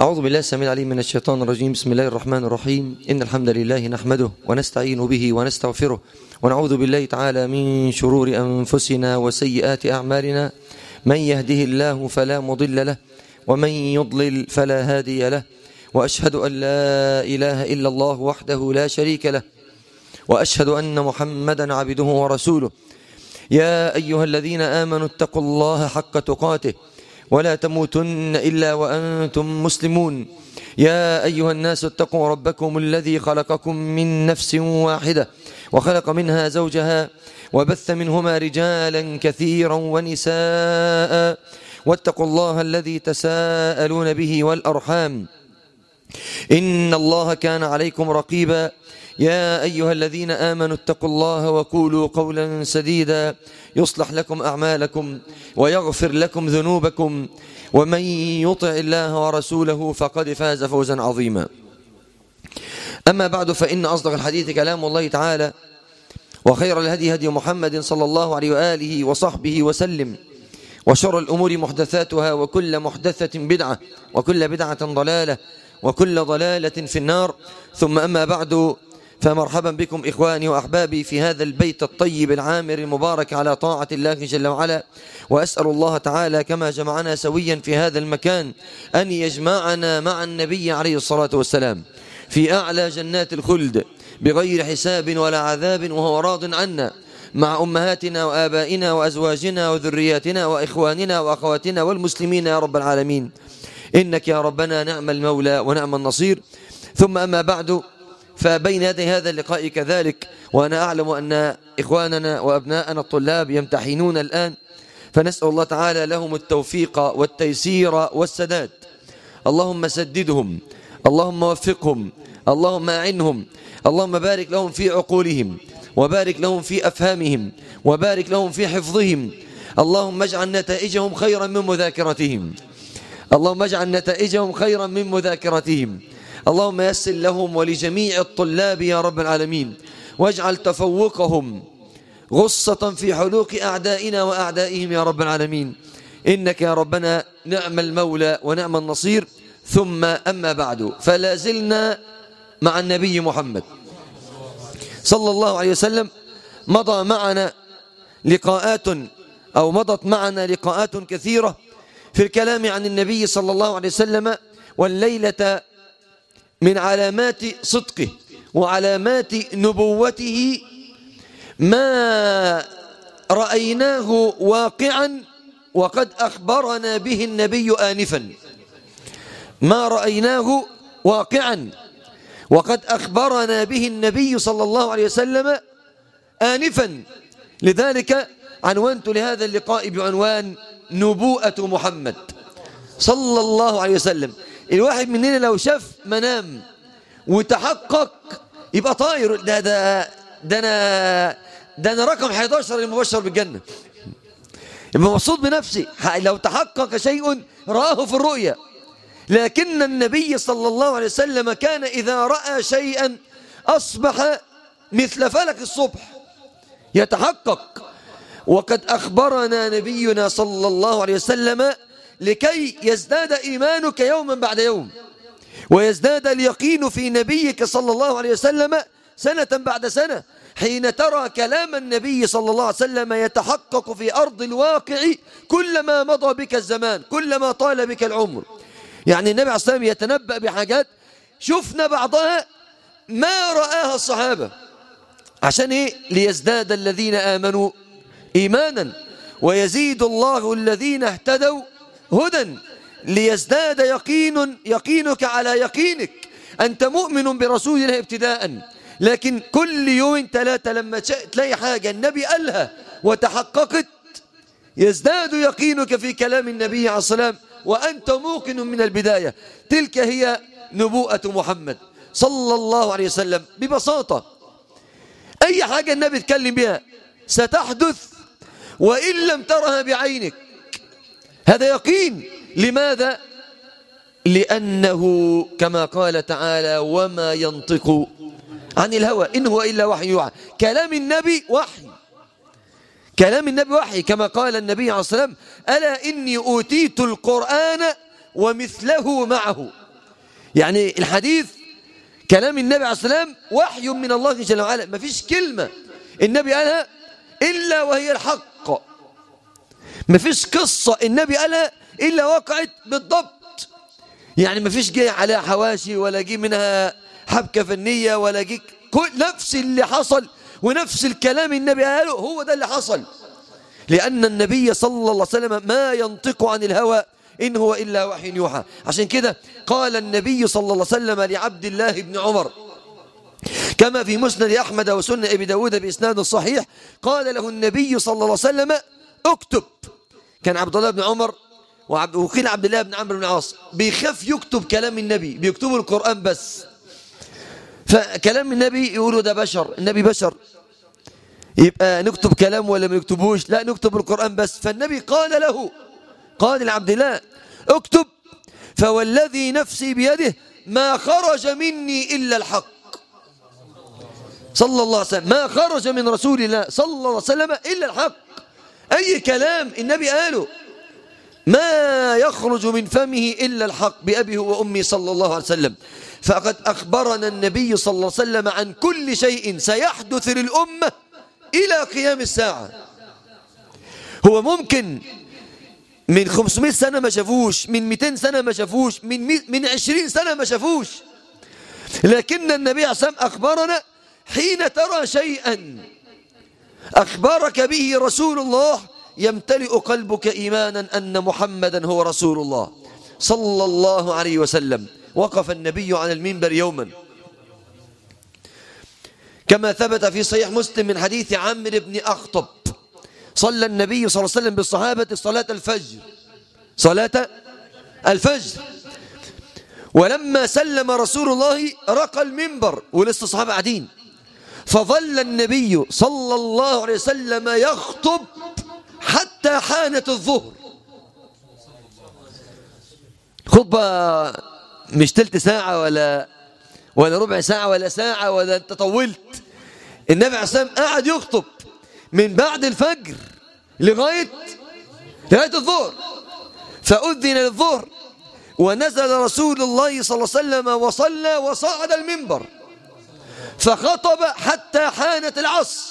أعوذ بالله السميع العليم من الشيطان الرجيم بسم الله الرحمن الرحيم إن الحمد لله نحمده ونستعين به ونستغفره ونعوذ بالله تعالى من شرور أنفسنا وسيئات أعمالنا من يهده الله فلا مضل له ومن يضلل فلا هادي له وأشهد أن لا إله إلا الله وحده لا شريك له وأشهد أن محمدا عبده ورسوله يا أيها الذين آمنوا اتقوا الله حق تقاته ولا تموتن إلا وأنتم مسلمون يا أيها الناس اتقوا ربكم الذي خلقكم من نفس واحدة وخلق منها زوجها وبث منهما رجالا كثيرا ونساء واتقوا الله الذي تساءلون به والأرحام إن الله كان عليكم رقيبا يا أيها الذين آمنوا اتقوا الله وقولوا قولا سديدا يصلح لكم أعمالكم ويغفر لكم ذنوبكم ومن يطع الله ورسوله فقد فاز فوزا عظيما أما بعد فإن أصدق الحديث كلام الله تعالى وخير الهدي هدي محمد صلى الله عليه وآله وصحبه وسلم وشر الأمور محدثاتها وكل محدثة بدعة وكل بدعة ضلالة وكل ضلالة في النار ثم أما بعد فمرحبا بكم إخواني وأحبابي في هذا البيت الطيب العامر المبارك على طاعة الله جل وعلا وأسأل الله تعالى كما جمعنا سويا في هذا المكان أن يجمعنا مع النبي عليه الصلاة والسلام في أعلى جنات الخلد بغير حساب ولا عذاب وهو راض عنا مع أمهاتنا وآبائنا وأزواجنا وذرياتنا وإخواننا وأخواتنا والمسلمين يا رب العالمين إنك يا ربنا نعم المولى ونعم النصير ثم أما بعد فبين يدي هذا اللقاء كذلك وأنا أعلم أن إخواننا وأبناءنا الطلاب يمتحنون الآن فنسأل الله تعالى لهم التوفيق والتيسير والسداد اللهم سددهم اللهم وفقهم اللهم أعنهم اللهم بارك لهم في عقولهم وبارك لهم في أفهامهم وبارك لهم في حفظهم اللهم اجعل نتائجهم خيرا من مذاكرتهم اللهم اجعل نتائجهم خيرا من مذاكرتهم اللهم يسر لهم ولجميع الطلاب يا رب العالمين واجعل تفوقهم غصة في حلوق أعدائنا وأعدائهم يا رب العالمين إنك يا ربنا نعم المولى ونعم النصير ثم أما بعد فلا زلنا مع النبي محمد صلى الله عليه وسلم مضى معنا لقاءات أو مضت معنا لقاءات كثيرة في الكلام عن النبي صلى الله عليه وسلم والليلة من علامات صدقه وعلامات نبوته ما رأيناه واقعا وقد أخبرنا به النبي آنفا ما رأيناه واقعا وقد أخبرنا به النبي صلى الله عليه وسلم آنفا لذلك عنوانت لهذا اللقاء بعنوان نبوءة محمد صلى الله عليه وسلم الواحد مننا لو شاف منام وتحقق يبقى طاير ده ده ده انا ده انا رقم 11 المبشر بالجنه يبقى مبسوط بنفسي لو تحقق شيء رآه في الرؤيا لكن النبي صلى الله عليه وسلم كان إذا رأى شيئا أصبح مثل فلك الصبح يتحقق وقد أخبرنا نبينا صلى الله عليه وسلم لكي يزداد إيمانك يوما بعد يوم ويزداد اليقين في نبيك صلى الله عليه وسلم سنة بعد سنة حين ترى كلام النبي صلى الله عليه وسلم يتحقق في أرض الواقع كلما مضى بك الزمان كلما طال بك العمر يعني النبي عليه الصلاة والسلام يتنبأ بحاجات شفنا بعضها ما رآها الصحابة عشان إيه ليزداد الذين آمنوا إيمانا ويزيد الله الذين اهتدوا هدى ليزداد يقين يقينك على يقينك أنت مؤمن برسول الله ابتداء لكن كل يوم ثلاثة لما تلاقي حاجة النبي قالها وتحققت يزداد يقينك في كلام النبي عليه الصلاة والسلام وأنت موقن من البداية تلك هي نبوءة محمد صلى الله عليه وسلم ببساطة أي حاجة النبي اتكلم بها ستحدث وإن لم ترها بعينك هذا يقين لماذا؟ لأنه كما قال تعالى وما ينطق عن الهوى إن هو إلا وحي يوحى كلام النبي وحي كلام النبي وحي كما قال النبي عليه الصلاة والسلام ألا إني أوتيت القرآن ومثله معه يعني الحديث كلام النبي عليه السلام وحي من الله جل وعلا ما فيش كلمة النبي قالها إلا وهي الحق ما فيش قصة النبي قالها إلا وقعت بالضبط يعني ما فيش جه عليها حواشي ولا جه منها حبكة فنية ولا جه كل نفس اللي حصل ونفس الكلام النبي قاله هو ده اللي حصل لأن النبي صلى الله عليه وسلم ما ينطق عن الهوى إن هو إلا وحي يوحى عشان كده قال النبي صلى الله عليه وسلم لعبد الله بن عمر كما في مسند أحمد وسنن أبي داود بإسناد صحيح قال له النبي صلى الله عليه وسلم اكتب كان عبد الله بن عمر وعبد وقيل عبد الله بن عمرو بن العاص بيخاف يكتب كلام النبي بيكتبوا القرآن بس فكلام النبي يقولوا ده بشر النبي بشر يبقى نكتب كلام ولا ما نكتبوش لا نكتب القرآن بس فالنبي قال له قال لعبد الله اكتب فوالذي نفسي بيده ما خرج مني إلا الحق صلى الله عليه وسلم ما خرج من رسول الله صلى الله عليه وسلم إلا الحق أي كلام النبي قاله ما يخرج من فمه إلا الحق بأبيه وأمي صلى الله عليه وسلم فقد أخبرنا النبي صلى الله عليه وسلم عن كل شيء سيحدث للأمة إلى قيام الساعة هو ممكن من 500 سنة ما شافوش من 200 سنة ما شافوش من من 20 سنة ما شافوش لكن النبي عليه الصلاة والسلام أخبرنا حين ترى شيئا أخبرك به رسول الله يمتلئ قلبك إيمانا أن محمدا هو رسول الله صلى الله عليه وسلم وقف النبي على المنبر يوما كما ثبت في صحيح مسلم من حديث عمرو بن أخطب صلى النبي صلى الله عليه وسلم بالصحابة صلاة الفجر صلاة الفجر ولما سلم رسول الله رقى المنبر ولسه الصحابة قاعدين فظل النبي صلى الله عليه وسلم يخطب حتى حانت الظهر خطبة مش تلت ساعة ولا ولا ربع ساعة ولا ساعة ولا انت طولت النبي عليه الصلاة والسلام قعد يخطب من بعد الفجر لغاية لغاية الظهر فأذن للظهر ونزل رسول الله صلى الله عليه وسلم وصلى وصعد المنبر فخطب حتى حانت العصر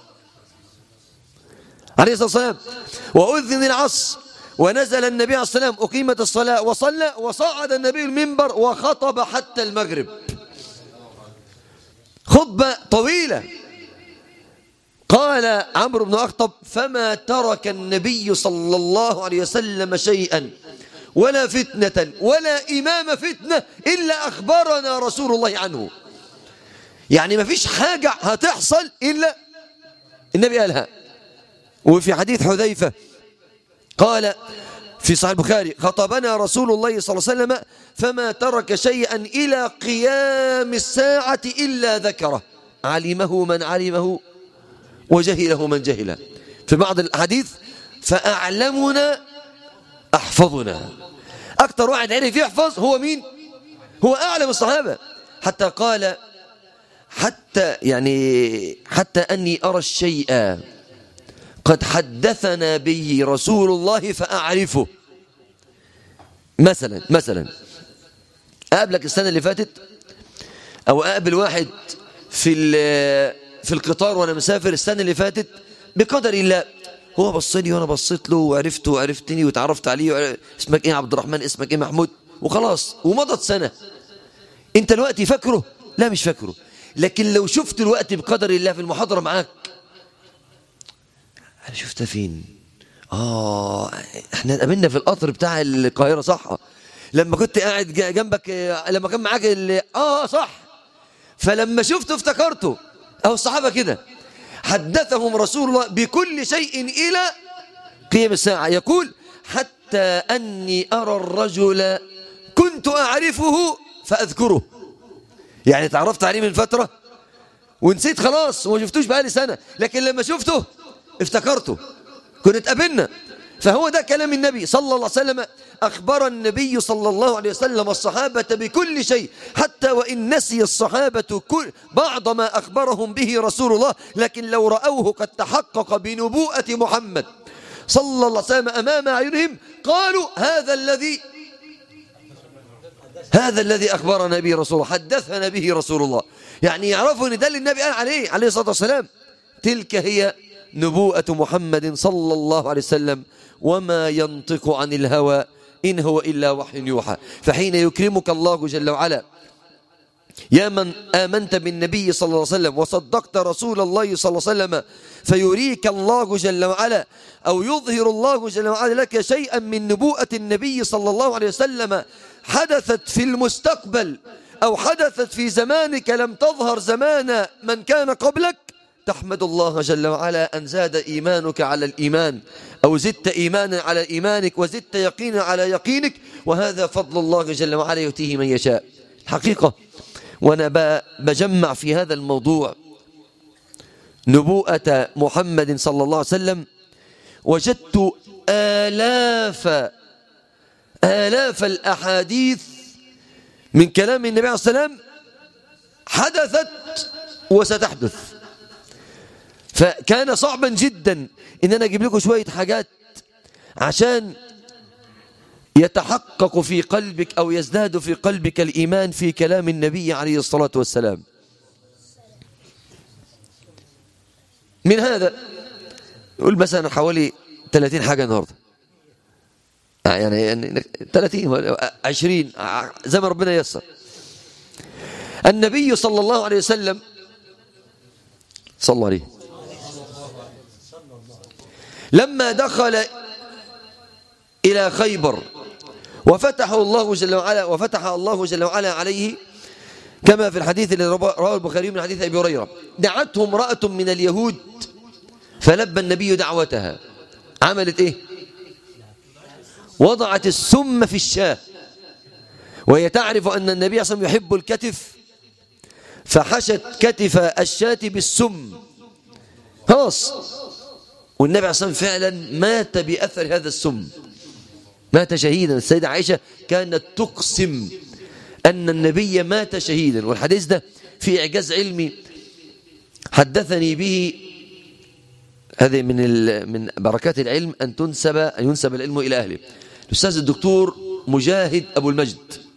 عليه الصلاة والسلام وأذن العصر ونزل النبي عليه الصلاة والسلام أقيمت الصلاة وصلى وصعد النبي المنبر وخطب حتى المغرب خطبة طويلة قال عمرو بن أخطب فما ترك النبي صلى الله عليه وسلم شيئا ولا فتنة ولا إمام فتنة إلا أخبرنا رسول الله عنه يعني ما فيش حاجة هتحصل إلا النبي قالها وفي حديث حذيفة قال في صحيح البخاري خطبنا رسول الله صلى الله عليه وسلم فما ترك شيئا إلى قيام الساعة إلا ذكره علمه من علمه وجهله من جهله في بعض الحديث فأعلمنا أحفظنا أكثر واحد عرف يحفظ هو مين هو أعلم الصحابة حتى قال حتى يعني حتى أني أرى الشيء قد حدثنا به رسول الله فأعرفه مثلا مثلا أقابلك السنة اللي فاتت أو أقابل واحد في في القطار وأنا مسافر السنة اللي فاتت بقدر الله هو بص لي وأنا بصيت له وعرفته وعرفتني وتعرفت عليه وعرف اسمك إيه عبد الرحمن اسمك إيه محمود وخلاص ومضت سنة أنت الوقت فاكره لا مش فاكره لكن لو شفت الوقت بقدر الله في المحاضرة معاك أنا شفتها فين آه احنا قابلنا في القطر بتاع القاهرة صح لما كنت قاعد جنبك لما كان معاك ال... آه صح فلما شفته افتكرته أو الصحابة كده حدثهم رسول الله بكل شيء إلى قيام الساعة يقول حتى أني أرى الرجل كنت أعرفه فأذكره يعني تعرفت عليه من فترة ونسيت خلاص وما شفتوش بقالي سنة لكن لما شفته افتكرته كنا اتقابلنا فهو ده كلام النبي صلى الله عليه وسلم أخبر النبي صلى الله عليه وسلم الصحابة بكل شيء حتى وإن نسي الصحابة كل بعض ما أخبرهم به رسول الله لكن لو رأوه قد تحقق بنبوءة محمد صلى الله عليه وسلم أمام أعينهم قالوا هذا الذي هذا الذي أخبرنا به رسول الله حدثنا به رسول الله يعني يعرفوا أن ده اللي النبي قال عليه عليه الصلاة والسلام تلك هي نبوءة محمد صلى الله عليه وسلم وما ينطق عن الهوى إن هو إلا وحي يوحى فحين يكرمك الله جل وعلا يا من آمنت بالنبي صلى الله عليه وسلم وصدقت رسول الله صلى الله عليه وسلم فيريك الله جل وعلا أو يظهر الله جل وعلا لك شيئا من نبوءة النبي صلى الله عليه وسلم حدثت في المستقبل أو حدثت في زمانك لم تظهر زمان من كان قبلك تحمد الله جل وعلا أن زاد إيمانك على الإيمان أو زدت إيمانا على إيمانك وزدت يقينا على يقينك وهذا فضل الله جل وعلا يؤتيه من يشاء حقيقة وأنا بجمع في هذا الموضوع نبوءة محمد صلى الله عليه وسلم وجدت آلاف آلاف الأحاديث من كلام النبي عليه الصلاة والسلام حدثت وستحدث فكان صعبا جدا ان انا اجيب لكم شويه حاجات عشان يتحقق في قلبك او يزداد في قلبك الايمان في كلام النبي عليه الصلاه والسلام من هذا نقول مثلا حوالي 30 حاجه النهارده يعني 30 20 زي ما ربنا ييسر النبي صلى الله عليه وسلم صلى الله عليه لما دخل إلى خيبر وفتحه الله جل وعلا وفتح الله جل وعلا عليه كما في الحديث اللي رواه البخاري من حديث أبي هريرة دعته امرأة من اليهود فلبى النبي دعوتها عملت إيه وضعت السم في الشاه وهي تعرف أن النبي صلى الله عليه وسلم يحب الكتف فحشت كتف الشاة بالسم خلاص والنبي عليه الصلاة والسلام فعلا مات بأثر هذا السم مات شهيدا السيدة عائشة كانت تقسم أن النبي مات شهيدا والحديث ده في إعجاز علمي حدثني به هذه من من بركات العلم أن تنسب أن ينسب العلم إلى أهله الأستاذ الدكتور مجاهد أبو المجد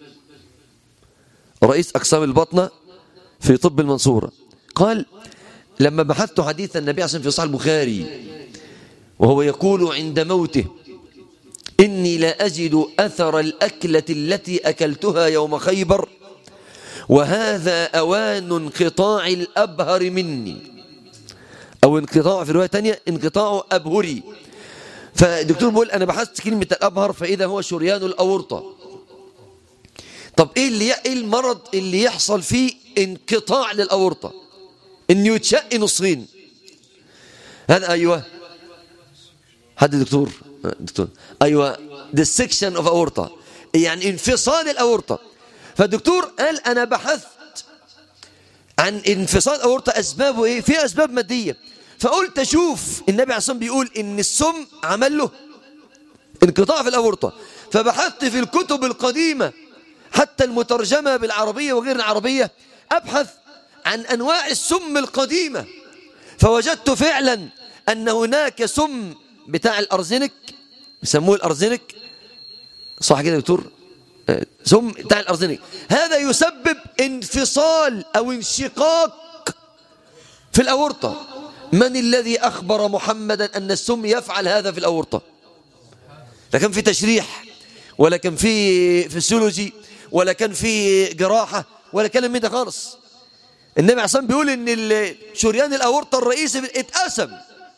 رئيس أقسام البطنة في طب المنصورة قال لما بحثت حديث النبي عليه في صحيح البخاري وهو يقول عند موته إني لا أجد أثر الأكلة التي أكلتها يوم خيبر وهذا أوان انقطاع الأبهر مني أو انقطاع في رواية تانية انقطاع أبهري فالدكتور بيقول أنا بحثت كلمة الأبهر فإذا هو شريان الأورطة طب إيه, اللي إيه المرض اللي يحصل فيه انقطاع للأورطة إنه يتشق نصين هذا أيوه حد دكتور دكتور ايوه dissection of aorta يعني انفصال الاورطه فالدكتور قال انا بحثت عن انفصال الاورطه اسبابه ايه في اسباب ماديه فقلت اشوف النبي عليه الصلاه بيقول ان السم عمل له انقطاع في الاورطه فبحثت في الكتب القديمه حتى المترجمه بالعربيه وغير العربيه ابحث عن انواع السم القديمه فوجدت فعلا ان هناك سم بتاع الارزنك بيسموه الارزنك صح كده يا دكتور سم بتاع الارزنك هذا يسبب انفصال او انشقاق في الاورطه من الذي اخبر محمدا ان السم يفعل هذا في الاورطه لا كان في تشريح ولا كان في فسيولوجي ولا كان في جراحه ولا كلام من ده خالص النبي عليه الصلاه بيقول ان شريان الاورطه الرئيسي اتقسم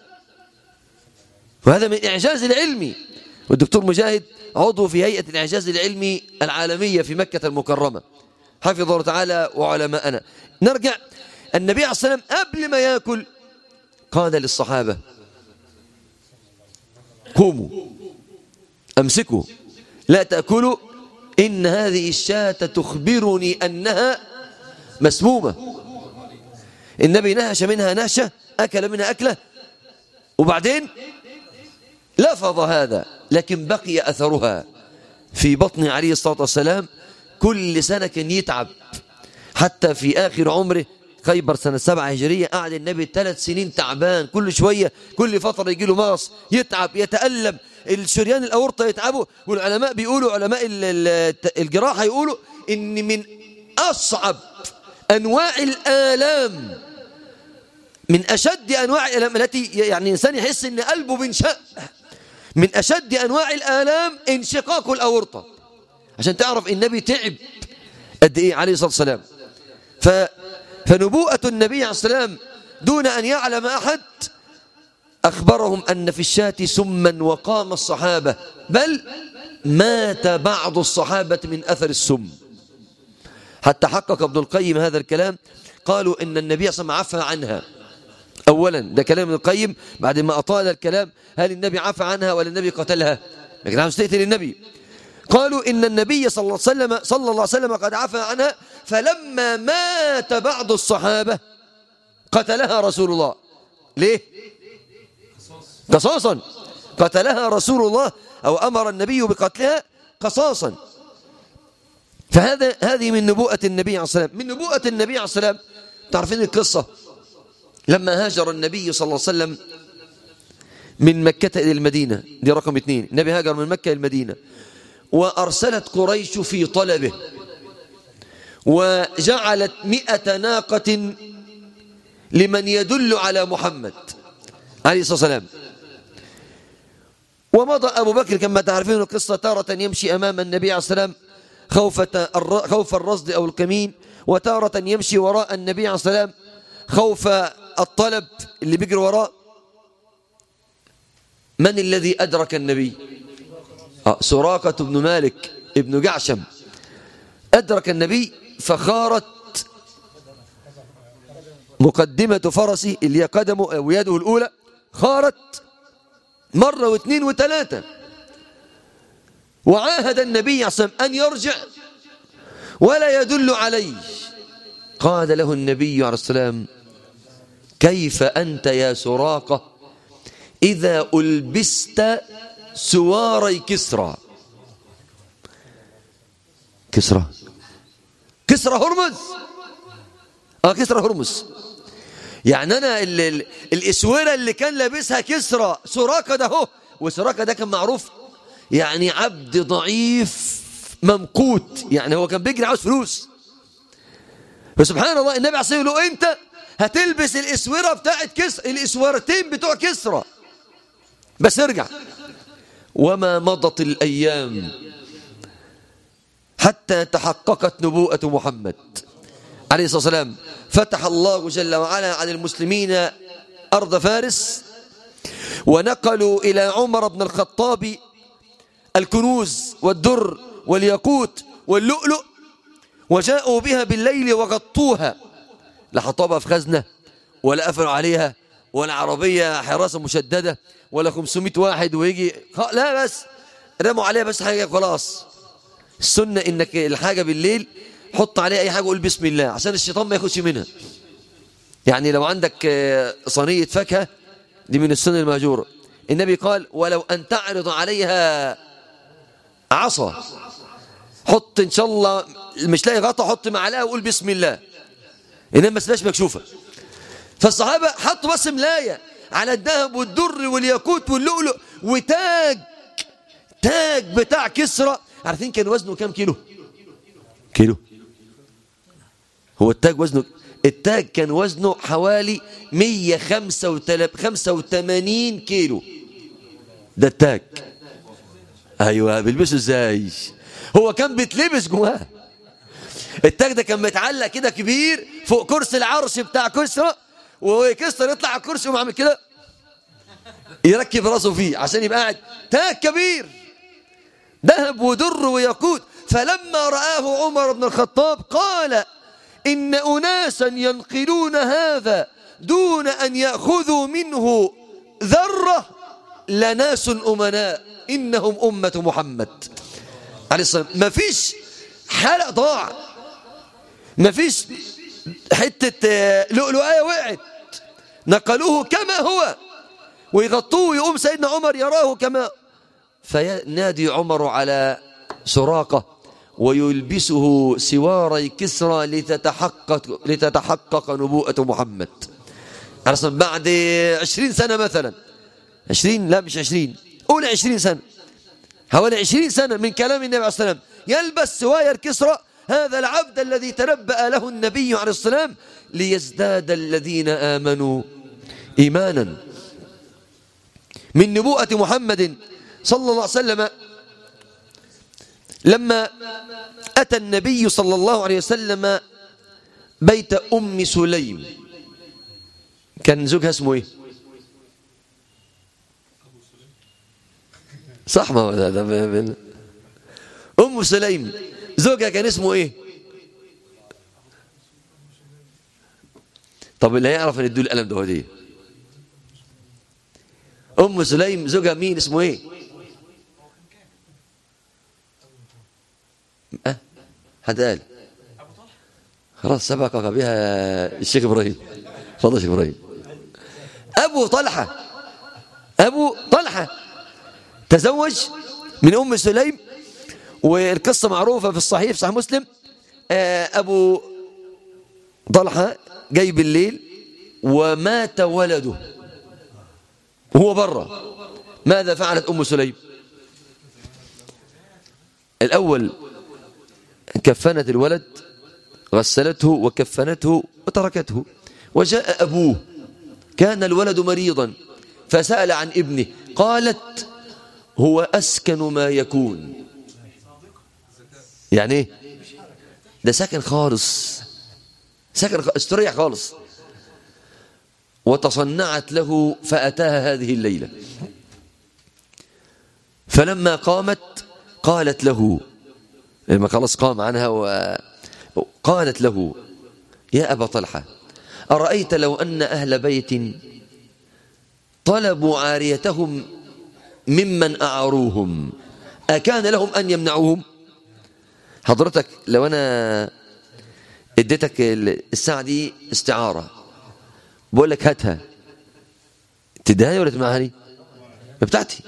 وهذا من الإعجاز العلمي والدكتور مجاهد عضو في هيئة الإعجاز العلمي العالمية في مكة المكرمة حفظه الله تعالى وعلماءنا نرجع النبي عليه الصلاة والسلام قبل ما يأكل قال للصحابة قوموا أمسكوا لا تأكلوا إن هذه الشاة تخبرني أنها مسمومة النبي نهش منها نهشة أكل منها أكلة وبعدين لفظ هذا لكن بقي أثرها في بطن عليه الصلاة والسلام كل سنة كان يتعب حتى في آخر عمره خيبر سنة سبعة هجرية قعد النبي ثلاث سنين تعبان كل شوية كل فترة يجي له مغص يتعب يتألم الشريان الأورطة يتعبوا والعلماء بيقولوا علماء الجراحة يقولوا إن من أصعب أنواع الآلام من أشد أنواع الآلام التي يعني الإنسان يحس إن قلبه بينشق من أشد أنواع الآلام انشقاق الأورطة عشان تعرف النبي تعب قد إيه عليه الصلاة والسلام ف فنبوءة النبي عليه الصلاة والسلام دون أن يعلم أحد أخبرهم أن في الشاة سما وقام الصحابة بل مات بعض الصحابة من أثر السم حتى حقق ابن القيم هذا الكلام قالوا إن النبي صلى الله عليه وسلم عفى عنها أولا ده كلام ابن القيم بعد ما أطال الكلام هل النبي عفى عنها ولا النبي قتلها لكن عاوز تقتل النبي قالوا إن النبي صلى الله عليه وسلم صلى الله عليه وسلم قد عفى عنها فلما مات بعض الصحابة قتلها رسول الله ليه قصاصا قتلها رسول الله أو أمر النبي بقتلها قصاصا فهذا هذه من نبوءة النبي عليه الصلاة والسلام من نبوءة النبي عليه الصلاة والسلام تعرفين القصة لما هاجر النبي صلى الله عليه وسلم من مكة إلى المدينة دي رقم اثنين النبي هاجر من مكة إلى المدينة وأرسلت قريش في طلبه وجعلت مئة ناقة لمن يدل على محمد عليه الصلاة والسلام ومضى أبو بكر كما تعرفين القصة تارة يمشي أمام النبي عليه الصلاة والسلام خوف الرصد أو الكمين وتارة يمشي وراء النبي عليه الصلاة والسلام خوف الطلب اللي بيجري وراه من الذي أدرك النبي آه سراقة بن مالك ابن جعشم أدرك النبي فخارت مقدمة فرسه اللي هي قدمه ويده الأولى خارت مرة واثنين وثلاثة وعاهد النبي عليه أن يرجع ولا يدل عليه قال له النبي عليه السلام كيف أنت يا سراقة إذا ألبست سواري كسرى كسرى كسرى هرمز اه كسرى هرمز يعني انا ال ال الاسوره اللي كان لابسها كسرى سراقه ده اهو وسراقه ده كان معروف يعني عبد ضعيف ممقوت يعني هو كان بيجري عاوز فلوس فسبحان الله النبي عليه الصلاه والسلام يقول له انت هتلبس الاسوره بتاعت كسرى الاسورتين بتوع كسرى بس ارجع وما مضت الايام حتى تحققت نبوءه محمد عليه الصلاه والسلام فتح الله جل وعلا عن المسلمين ارض فارس ونقلوا الى عمر بن الخطاب الكنوز والدر والياقوت واللؤلؤ وجاءوا بها بالليل وغطوها لا حطوها في خزنة ولا قفلوا عليها ولا عربية حراسة مشددة ولا 500 واحد ويجي لا بس رموا عليها بس حاجة خلاص السنة انك الحاجة بالليل حط عليها اي حاجة وقول بسم الله عشان الشيطان ما ياخدش منها يعني لو عندك صينية فاكهة دي من السنة المهجورة النبي قال ولو أن تعرض عليها عصا حط إن شاء الله مش لاقي غطا حط معلقة وقول بسم الله إنما ما تبقاش مكشوفة فالصحابة حطوا بس ملاية على الذهب والدر والياقوت واللؤلؤ وتاج تاج بتاع كسرى عارفين كان وزنه كام كيلو كيلو هو التاج وزنه التاج كان وزنه حوالي 185 كيلو ده التاج ايوه بيلبسه ازاي هو كان بيتلبس جواه التاج ده كان متعلق كده كبير فوق كرسي العرش بتاع كسرى وكسرى يطلع على الكرسي ويقوم عامل كده يركب راسه فيه عشان يبقى قاعد تاج كبير ذهب ودر وياقوت فلما رآه عمر بن الخطاب قال إن أناسا ينقلون هذا دون أن يأخذوا منه ذرة لناس أمناء إنهم أمة محمد عليه الصلاة ما فيش حلق ضاع ما فيش حتة لؤلؤية وقعت نقلوه كما هو ويغطوه يقوم سيدنا عمر يراه كما فينادي عمر على سراقة ويلبسه سواري كسرى لتتحقق, لتتحقق نبوءة محمد أصلا بعد عشرين سنة مثلا عشرين لا مش عشرين قول عشرين سنة حوالي عشرين سنة من كلام النبي عليه الصلاة والسلام يلبس سواير كسرى هذا العبد الذي تنبأ له النبي عليه السلام ليزداد الذين آمنوا إيمانا من نبوءة محمد صلى الله عليه وسلم لما أتى النبي صلى الله عليه وسلم بيت أم سليم كان زوجها اسمه ايه صح ما هو ده, ده أم سليم زوجها كان اسمه ايه طب اللي هيعرف ان يدوا القلم ده هو دي ام سليم زوجها مين اسمه ايه أه؟ حد قال خلاص سبقك بها الشيخ ابراهيم تفضل الشيخ ابراهيم ابو طلحه ابو طلحه تزوج من ام سليم والقصه معروفه في الصحيح في صحيح مسلم ابو طلحه جاي بالليل ومات ولده وهو برا ماذا فعلت ام سليم الاول كفنت الولد غسلته وكفنته وتركته وجاء أبوه كان الولد مريضا فسأل عن ابنه قالت هو أسكن ما يكون يعني ايه ده ساكن خالص ساكن استريح خالص وتصنعت له فأتاها هذه الليلة فلما قامت قالت له لما خلاص قام عنها وقالت له يا أبا طلحة أرأيت لو أن أهل بيت طلبوا عاريتهم ممن أعروهم أكان لهم أن يمنعوهم حضرتك لو أنا اديتك الساعة دي استعارة بقول لك هاتها تديها ولا تمنعها لي بتاعتي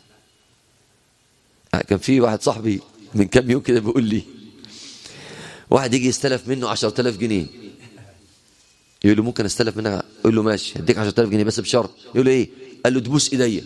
كان في واحد صاحبي من كام يوم كده بيقول لي واحد يجي يستلف منه 10000 جنيه يقول له ممكن استلف منك يقول له ماشي هديك 10000 جنيه بس بشرط يقول له ايه قال له تبوس ايديا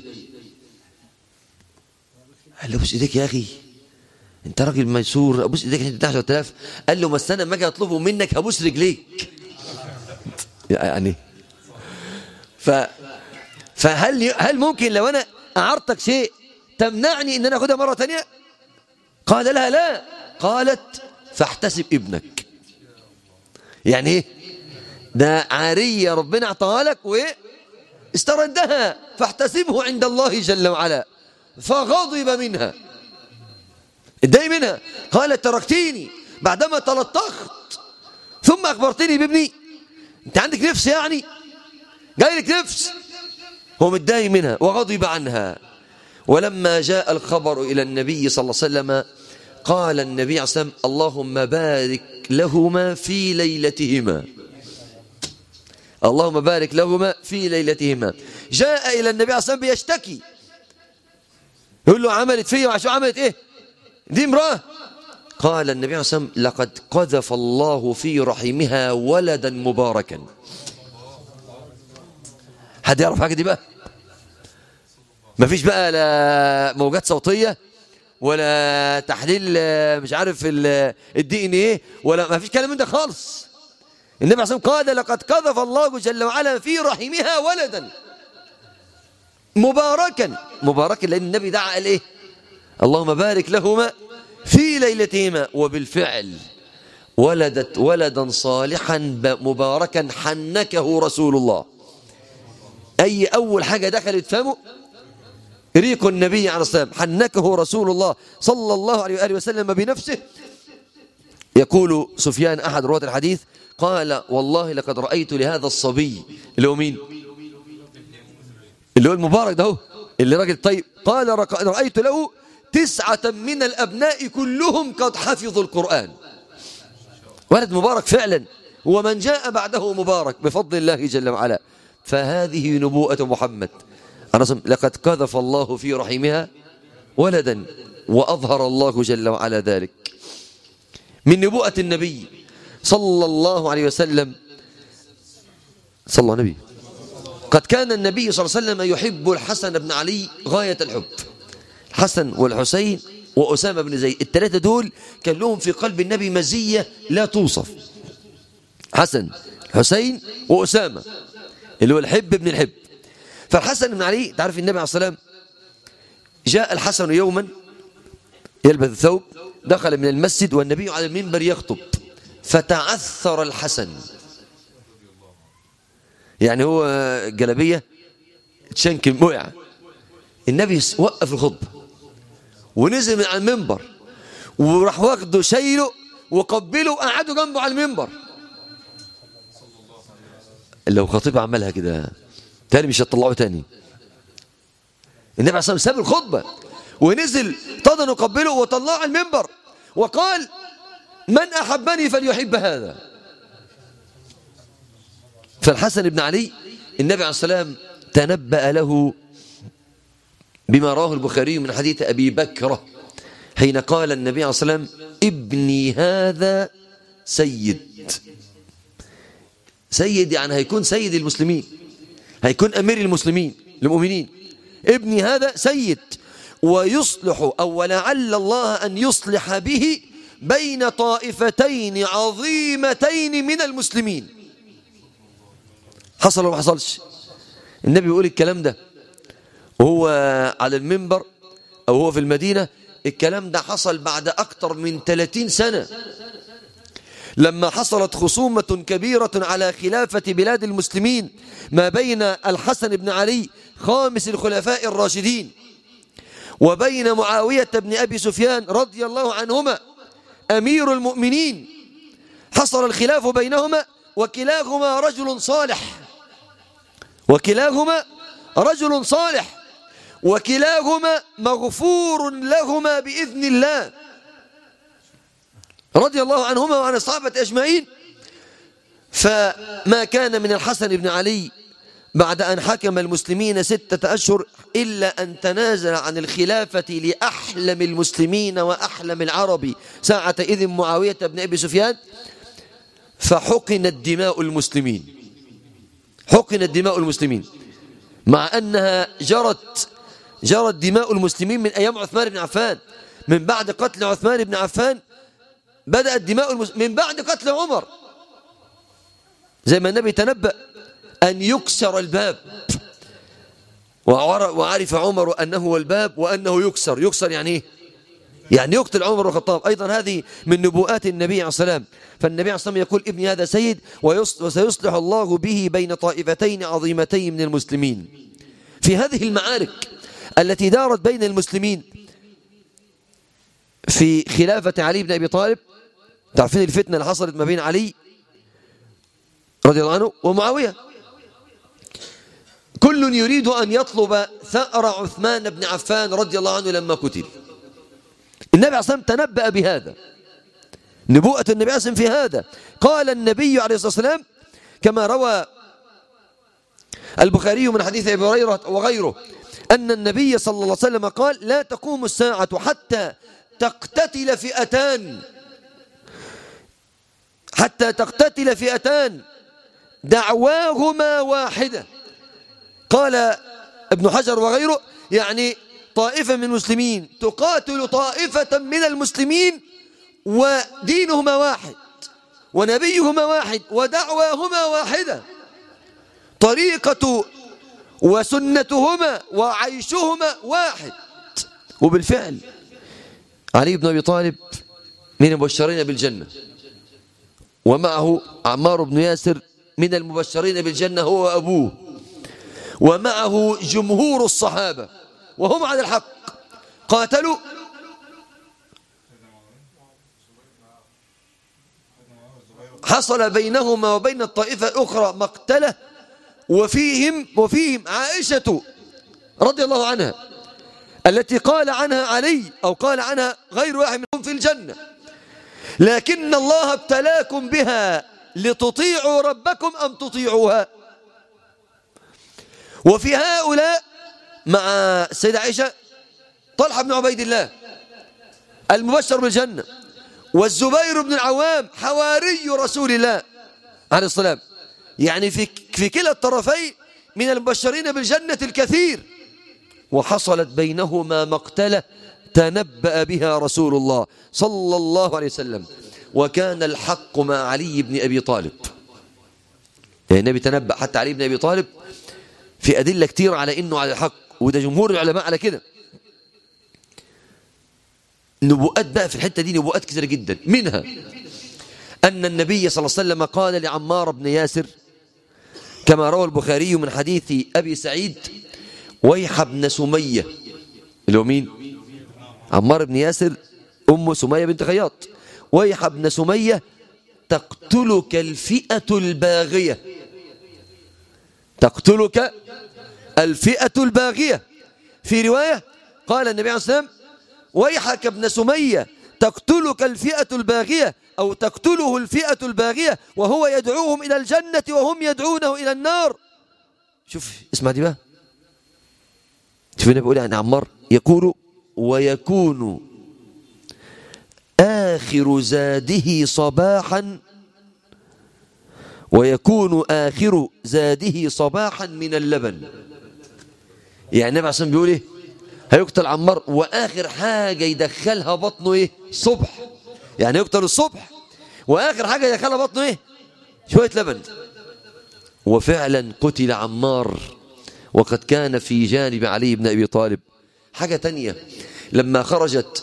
قال له بوس ايديك يا اخي انت راجل ميسور ابوس ايديك عشان تدي 10000 قال له بس انا لما اجي اطلبه منك هبوس رجليك يعني ف فهل هل ممكن لو انا اعرتك شيء تمنعني ان انا اخدها مره ثانيه قال لها لا قالت فاحتسب ابنك يعني ايه ده عارية ربنا اعطاها لك وايه استردها فاحتسبه عند الله جل وعلا فغضب منها اتضايق منها قالت تركتيني بعدما تلطخت ثم اخبرتني بابني انت عندك نفس يعني جاي لك نفس هو متضايق منها وغضب عنها ولما جاء الخبر إلى النبي صلى الله عليه وسلم قال النبي عليه الصلاة والسلام اللهم بارك لهما في ليلتهما اللهم بارك لهما في ليلتهما جاء إلى النبي عليه الصلاة والسلام بيشتكي يقول له عملت فيا وعشان عملت ايه دي امرأة قال النبي عليه الصلاة والسلام لقد قذف الله في رحمها ولدا مباركا حد يعرف حاجة دي بقى ما فيش بقى لا موجات صوتية ولا تحليل مش عارف الدي ان ايه ولا ما فيش كلام من ده خالص النبي عليه الصلاه قال لقد قذف الله جل وعلا في رحمها ولدا مباركا مباركا لان النبي دعا قال ايه اللهم بارك لهما في ليلتهما وبالفعل ولدت ولدا صالحا مباركا حنكه رسول الله اي اول حاجه دخلت فمه ريق النبي عليه الصلاة والسلام حنكه رسول الله صلى الله عليه وآله وسلم بنفسه يقول سفيان أحد رواة الحديث قال والله لقد رأيت لهذا الصبي اللي هو مين اللي هو المبارك ده هو اللي راجل طيب قال رأيت له تسعة من الأبناء كلهم قد حفظوا القرآن ولد مبارك فعلا ومن جاء بعده مبارك بفضل الله جل وعلا فهذه نبوءة محمد لقد قذف الله في رحمها ولدا وأظهر الله جل وعلا ذلك من نبوءة النبي صلى الله عليه وسلم صلى الله عليه النبي قد كان النبي صلى الله عليه وسلم يحب الحسن بن علي غاية الحب الحسن والحسين وأسامة بن زيد الثلاثة دول كان لهم في قلب النبي مزية لا توصف حسن حسين وأسامة اللي هو الحب ابن الحب فالحسن بن علي تعرف النبي عليه الصلاة والسلام جاء الحسن يوما يلبس الثوب دخل من المسجد والنبي على المنبر يخطب فتعثر الحسن يعني هو جلبية تشنكل وقع النبي وقف الخطبة ونزل من على المنبر وراح واخده شايله وقبله وقعده جنبه على المنبر لو خطيب عملها كده تاني مش هتطلعه تاني النبي عليه الصلاه والسلام ساب الخطبه ونزل طدن وقبله وطلعه على المنبر وقال من احبني فليحب هذا فالحسن بن علي النبي عليه الصلاه والسلام تنبأ له بما رواه البخاري من حديث ابي بكر حين قال النبي عليه الصلاه والسلام ابني هذا سيد سيد يعني هيكون سيد المسلمين هيكون أمير المسلمين المؤمنين ابني هذا سيد ويصلح أو ولعل الله أن يصلح به بين طائفتين عظيمتين من المسلمين حصل ولا ما حصلش النبي بيقول الكلام ده وهو على المنبر أو هو في المدينة الكلام ده حصل بعد أكثر من 30 سنة لما حصلت خصومة كبيرة على خلافة بلاد المسلمين ما بين الحسن بن علي خامس الخلفاء الراشدين وبين معاوية بن أبي سفيان رضي الله عنهما أمير المؤمنين حصل الخلاف بينهما وكلاهما رجل صالح وكلاهما رجل صالح وكلاهما مغفور لهما بإذن الله رضي الله عنهما وعن الصحابة أجمعين فما كان من الحسن بن علي بعد أن حكم المسلمين ستة أشهر إلا أن تنازل عن الخلافة لأحلم المسلمين وأحلم العرب ساعة إذن معاوية بن أبي سفيان فحقنت دماء المسلمين حقنت دماء المسلمين مع أنها جرت جرت دماء المسلمين من أيام عثمان بن عفان من بعد قتل عثمان بن عفان بدأت دماء المسلمين من بعد قتل عمر زي ما النبي تنبأ أن يكسر الباب وعرف عمر أنه هو الباب وأنه يكسر يكسر يعني إيه يعني يقتل عمر بن الخطاب أيضا هذه من نبوءات النبي عليه السلام فالنبي عليه السلام يقول ابني هذا سيد وسيصلح الله به بين طائفتين عظيمتين من المسلمين في هذه المعارك التي دارت بين المسلمين في خلافة علي بن أبي طالب تعرفين الفتنة اللي حصلت ما بين علي رضي الله عنه ومعاوية كل يريد أن يطلب ثأر عثمان بن عفان رضي الله عنه لما قتل النبي عليه الصلاة والسلام تنبأ بهذا نبوءة النبي عليه الصلاة في هذا قال النبي عليه الصلاة والسلام كما روى البخاري من حديث أبي هريرة وغيره أن النبي صلى الله عليه وسلم قال لا تقوم الساعة حتى تقتتل فئتان حتى تقتتل فئتان دعواهما واحدة قال ابن حجر وغيره يعني طائفة من المسلمين تقاتل طائفة من المسلمين ودينهما واحد ونبيهما واحد ودعواهما واحدة طريقة وسنتهما وعيشهما واحد وبالفعل علي بن أبي طالب من المبشرين بالجنة ومعه عمار بن ياسر من المبشرين بالجنة هو وأبوه ومعه جمهور الصحابة وهم على الحق قاتلوا حصل بينهما وبين الطائفة الأخرى مقتلة وفيهم وفيهم عائشة رضي الله عنها التي قال عنها علي أو قال عنها غير واحد منهم في الجنة لكن الله ابتلاكم بها لتطيعوا ربكم أم تطيعوها وفي هؤلاء مع السيدة عائشة طلحة بن عبيد الله المبشر بالجنة والزبير بن العوام حواري رسول الله عليه الصلاة يعني في في كلا الطرفين من المبشرين بالجنة الكثير وحصلت بينهما مقتلة تنبأ بها رسول الله صلى الله عليه وسلم وكان الحق مع علي بن أبي طالب يعني النبي تنبأ حتى علي بن أبي طالب في أدلة كتير على إنه على الحق وده جمهور العلماء على كده نبوءات بقى في الحتة دي نبوءات كثيرة جدا منها أن النبي صلى الله عليه وسلم قال لعمار بن ياسر كما روى البخاري من حديث أبي سعيد ويح ابن سمية اللي هو مين عمار بن ياسر أم سمية بنت خياط ويح ابن سمية تقتلك الفئة الباغية تقتلك الفئة الباغية في رواية قال النبي عليه الصلاة والسلام ويحك ابن سمية تقتلك الفئة الباغية أو تقتله الفئة الباغية وهو يدعوهم إلى الجنة وهم يدعونه إلى النار شوف اسمع دي بقى شوف النبي بيقول عن عمار يقول ويكون آخر زاده صباحا ويكون آخر زاده صباحا من اللبن يعني النبي عليه بيقول ايه هيقتل عمار واخر حاجة يدخلها بطنه ايه صبح يعني يقتل الصبح واخر حاجة يدخلها بطنه ايه شوية لبن وفعلا قتل عمار وقد كان في جانب علي بن ابي طالب حاجة تانية لما خرجت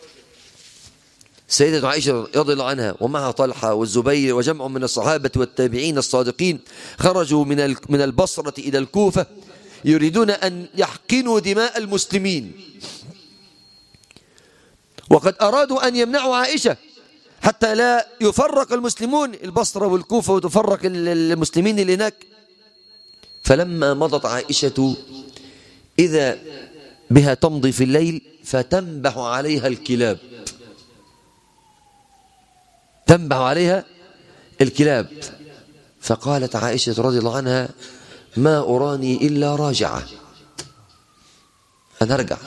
سيدة عائشة رضي الله عنها ومعها طلحة والزبير وجمع من الصحابة والتابعين الصادقين خرجوا من من البصرة إلى الكوفة يريدون أن يحقنوا دماء المسلمين وقد أرادوا أن يمنعوا عائشة حتى لا يفرق المسلمون البصرة والكوفة وتفرق المسلمين اللي هناك فلما مضت عائشة إذا بها تمضي في الليل فتنبح عليها الكلاب تنبح عليها الكلاب فقالت عائشة رضي الله عنها ما أراني إلا راجعة أنا أرجع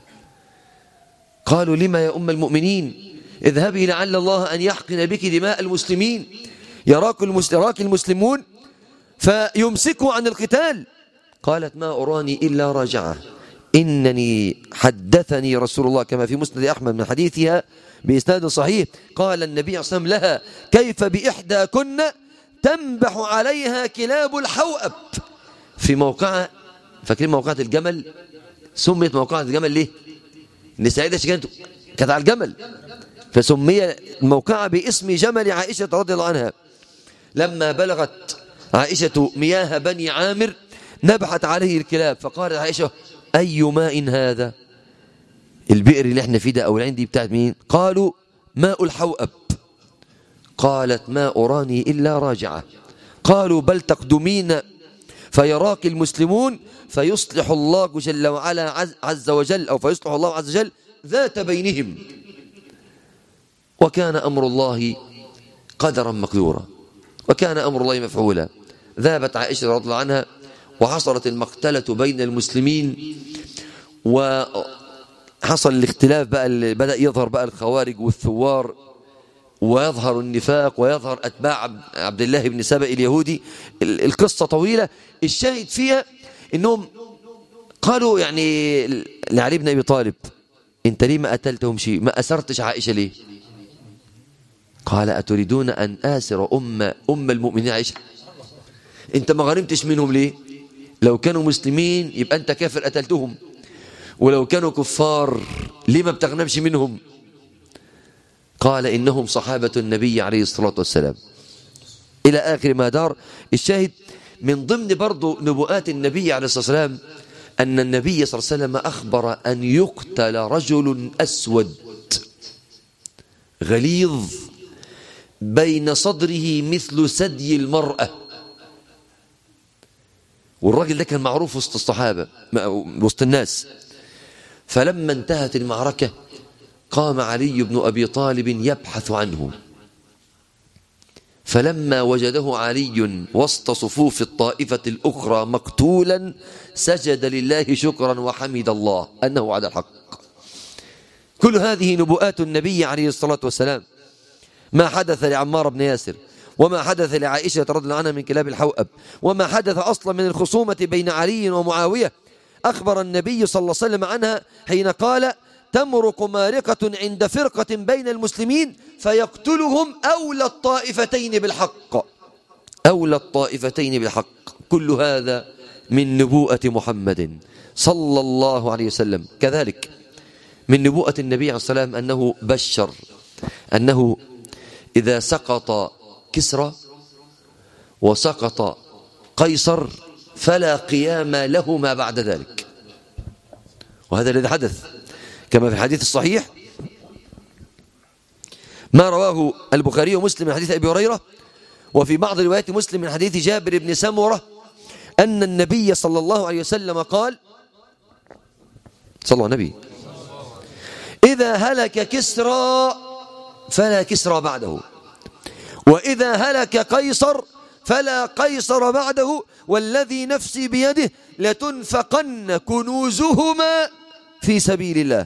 قالوا لما يا أم المؤمنين اذهبي لعل الله أن يحقن بك دماء المسلمين يراك, يراك المسلمون فيمسكوا عن القتال قالت ما أراني إلا راجعة إنني حدثني رسول الله كما في مسند أحمد من حديثها بإسناد صحيح قال النبي صلى الله عليه وسلم لها كيف بإحدى كن تنبح عليها كلاب الحوأب في موقع فاكرين موقعة الجمل سميت موقعة الجمل ليه ان سعيدة كانت كانت على الجمل فسمي الموقعة باسم جمل عائشة رضي الله عنها لما بلغت عائشة مياه بني عامر نبحت عليه الكلاب فقالت عائشة أي ماء هذا البئر اللي احنا فيه ده أو العين دي بتاعت مين قالوا ماء الحوأب قالت ما أراني إلا راجعة قالوا بل تقدمين فيراك المسلمون فيصلح الله جل وعلا عز, عز وجل أو فيصلح الله عز وجل ذات بينهم وكان أمر الله قدرا مقدورا وكان أمر الله مفعولا ذهبت عائشة رضي الله عنها وحصلت المقتلة بين المسلمين وحصل الاختلاف بقى اللي بدأ يظهر بقى الخوارج والثوار ويظهر النفاق ويظهر أتباع عبد الله بن سبأ اليهودي القصة طويلة الشاهد فيها إنهم قالوا يعني لعلي بن أبي طالب انت ليه ما قتلتهم شيء ما أسرتش عائشة ليه قال أتريدون أن آسر أم, أم المؤمنين عائشة انت ما غنمتش منهم ليه لو كانوا مسلمين يبقى انت كافر قتلتهم ولو كانوا كفار ليه ما بتغنمش منهم قال إنهم صحابة النبي عليه الصلاة والسلام إلى آخر ما دار الشاهد من ضمن برضو نبوءات النبي عليه الصلاة والسلام أن النبي صلى الله عليه وسلم أخبر أن يقتل رجل أسود غليظ بين صدره مثل سدي المرأة والراجل ده كان معروف وسط الصحابة وسط الناس فلما انتهت المعركة قام علي بن أبي طالب يبحث عنه فلما وجده علي وسط صفوف الطائفة الأخرى مقتولا سجد لله شكرا وحمد الله أنه على الحق كل هذه نبوءات النبي عليه الصلاة والسلام ما حدث لعمار بن ياسر وما حدث لعائشة رضي الله عنها من كلاب الحوأب وما حدث أصلا من الخصومة بين علي ومعاوية أخبر النبي صلى الله عليه وسلم عنها حين قال تمرق مارقة عند فرقة بين المسلمين فيقتلهم أولى الطائفتين بالحق أولى الطائفتين بالحق كل هذا من نبوءة محمد صلى الله عليه وسلم كذلك من نبوءة النبي عليه الصلاة والسلام أنه بشر أنه إذا سقط كسرى وسقط قيصر فلا قيام لهما بعد ذلك وهذا الذي حدث كما في الحديث الصحيح ما رواه البخاري ومسلم من حديث أبي هريرة وفي بعض روايات مسلم من حديث جابر بن سمرة أن النبي صلى الله عليه وسلم قال صلى الله عليه وسلم إذا هلك كسرى فلا كسرى بعده وإذا هلك قيصر فلا قيصر بعده والذي نفسي بيده لتنفقن كنوزهما في سبيل الله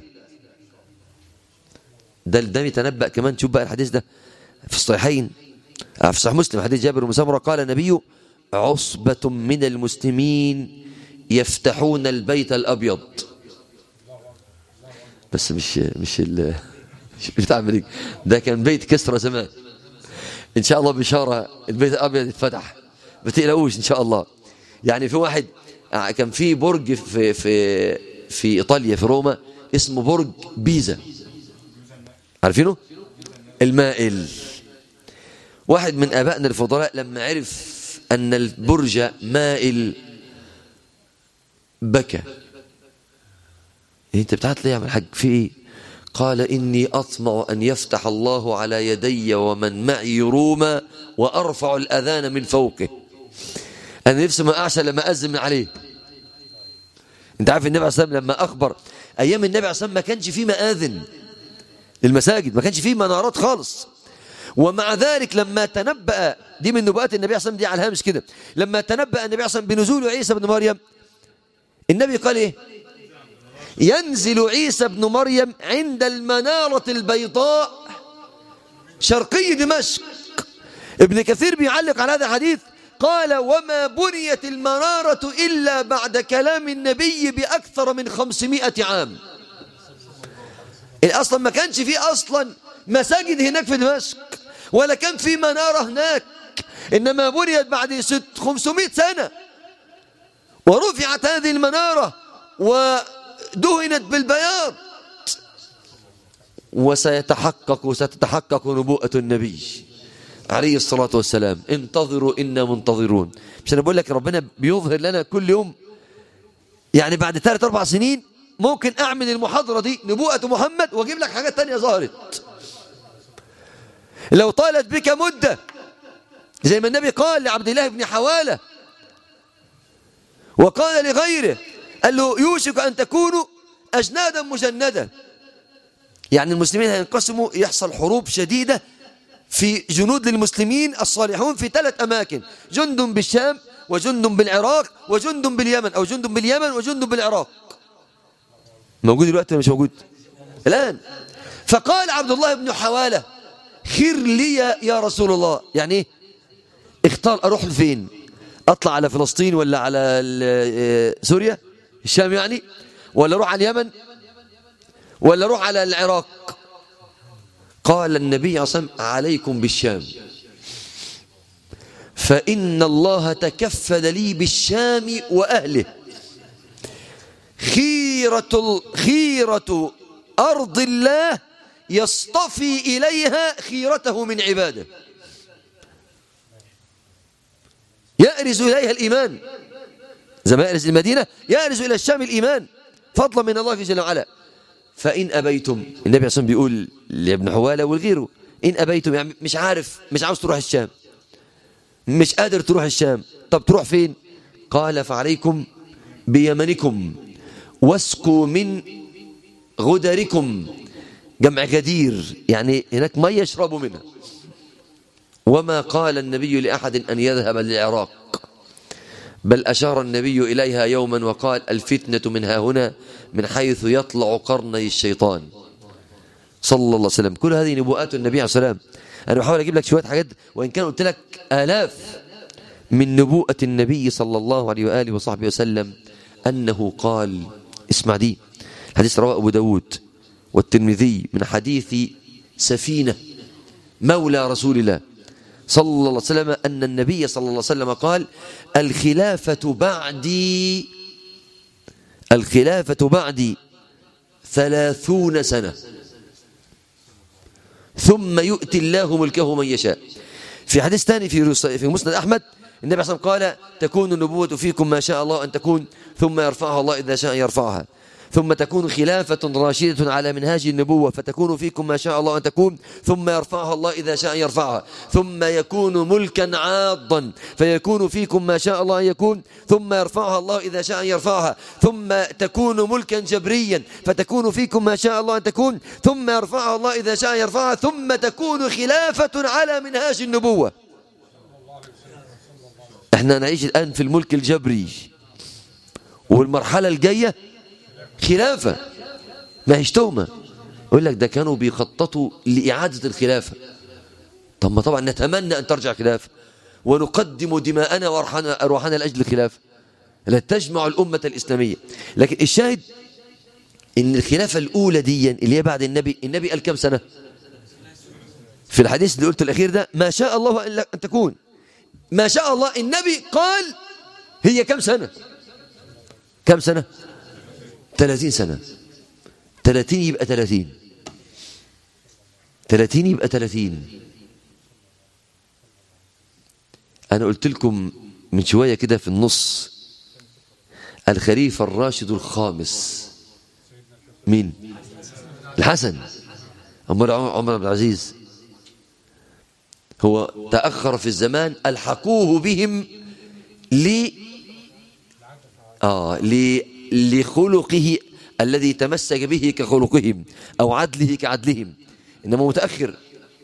ده ده يتنبأ كمان تشوف بقى الحديث ده في الصحيحين في صحيح مسلم حديث جابر بن سمره قال النبي عصبة من المسلمين يفتحون البيت الأبيض بس مش مش ال مش بتاع أمريكا ده كان بيت كسرى زمان إن شاء الله بشارة البيت الأبيض يتفتح ما تقلقوش إن شاء الله يعني في واحد كان في برج في في في إيطاليا في روما اسمه برج بيزا عارفينه المائل واحد من آبائنا الفضلاء لما عرف أن البرج مائل بكى إيه انت بتعت ليه يا عم الحاج في ايه قال إني أطمع أن يفتح الله على يدي ومن معي روما وأرفع الأذان من فوقه أنا نفسي ما أعشى لما أذن من عليه أنت عارف النبي عليه الصلاة والسلام لما أخبر أيام النبي عليه الصلاة والسلام ما كانش فيه مآذن للمساجد ما كانش فيه منارات خالص ومع ذلك لما تنبأ دي من نبوءات النبي عليه الصلاة والسلام دي على الهامش كده لما تنبأ النبي عليه الصلاة والسلام بنزول عيسى بن مريم النبي قال إيه ينزل عيسى بن مريم عند المنارة البيضاء شرقي دمشق ابن كثير بيعلق على هذا الحديث قال وما بنيت المنارة إلا بعد كلام النبي بأكثر من خمسمائة عام أصلا ما كانش فيه أصلا مساجد هناك في دمشق ولا كان في منارة هناك إنما بنيت بعد ست خمسمائة سنة ورفعت هذه المنارة ودهنت بالبياض وسيتحقق ستتحقق نبوءة النبي عليه الصلاة والسلام انتظروا إنا منتظرون مش أنا بقول لك ربنا بيظهر لنا كل يوم يعني بعد ثلاث أربع سنين ممكن أعمل المحاضرة دي نبوءة محمد وأجيب لك حاجات تانية ظهرت لو طالت بك مدة زي ما النبي قال لعبد الله بن حوالة وقال لغيره قال له يوشك أن تكونوا أجنادا مجندة يعني المسلمين هينقسموا يحصل حروب شديدة في جنود للمسلمين الصالحون في ثلاث أماكن جند بالشام وجند بالعراق وجند باليمن أو جند باليمن وجند بالعراق موجود دلوقتي ولا مش موجود الآن فقال عبد الله بن حوالة خير لي يا رسول الله يعني ايه اختار اروح لفين اطلع على فلسطين ولا على سوريا الشام يعني ولا اروح على اليمن ولا اروح على العراق قال النبي عصام عليكم بالشام فإن الله تكفل لي بالشام وأهله خيرة, خيرة أرض الله يصطفي إليها خيرته من عباده يأرز إليها الإيمان زي ما يأرز المدينة يأرز إلى الشام الإيمان فضلا من الله جل وعلا فإن أبيتم النبي عليه الصلاة بيقول لابن حوالة والغيره إن أبيتم يعني مش عارف مش عاوز تروح الشام مش قادر تروح الشام طب تروح فين قال فعليكم بيمنكم واسقوا من غدركم جمع غدير يعني هناك مية يشربوا منها وما قال النبي لأحد أن يذهب للعراق بل أشار النبي إليها يوما وقال الفتنة منها هنا من حيث يطلع قرني الشيطان صلى الله عليه وسلم كل هذه نبوءات النبي عليه السلام أنا بحاول أجيب لك شوية حاجات وإن كان قلت لك آلاف من نبوءة النبي صلى الله عليه وآله وصحبه وسلم أنه قال اسمع دي حديث رواه أبو داود والترمذي من حديث سفينة مولى رسول الله صلى الله عليه وسلم أن النبي صلى الله عليه وسلم قال الخلافة بعدي الخلافة بعدي ثلاثون سنة ثم يؤتي الله ملكه من يشاء في حديث ثاني في في مسند أحمد النبي صلى الله عليه وسلم قال تكون النبوة فيكم ما شاء الله أن تكون ثم يرفعها الله إذا شاء يرفعها ثم تكون خلافة راشدة على منهاج النبوة فتكون فيكم ما شاء الله أن تكون ثم يرفعها الله إذا شاء يرفعها ثم يكون ملكا عاضا فيكون فيكم ما شاء الله أن يكون ثم يرفعها الله إذا شاء يرفعها ثم تكون ملكا جبريا فتكون فيكم ما شاء الله أن تكون ثم يرفعها الله إذا شاء يرفعها ثم تكون خلافة على منهاج النبوة احنا نعيش الآن في الملك الجبري والمرحلة الجاية خلافة ما هيش تهمة يقول لك ده كانوا بيخططوا لإعادة الخلافة طب ما طبعا نتمنى أن ترجع خلافة ونقدم دماءنا وأرواحنا أرواحنا لأجل الخلافة لا تجمع الأمة الإسلامية لكن الشاهد إن الخلافة الأولى دي اللي هي بعد النبي النبي قال كم سنة في الحديث اللي قلت الأخير ده ما شاء الله أن تكون ما شاء الله النبي قال هي كم سنة كم سنة 30 سنة 30 يبقى 30 30 يبقى 30 أنا قلت لكم من شوية كده في النص الخليفة الراشد الخامس مين الحسن أمال عمر بن العزيز هو تأخر في الزمان ألحقوه بهم ل آه لخلقه الذي تمسك به كخلقهم أو عدله كعدلهم إنما متأخر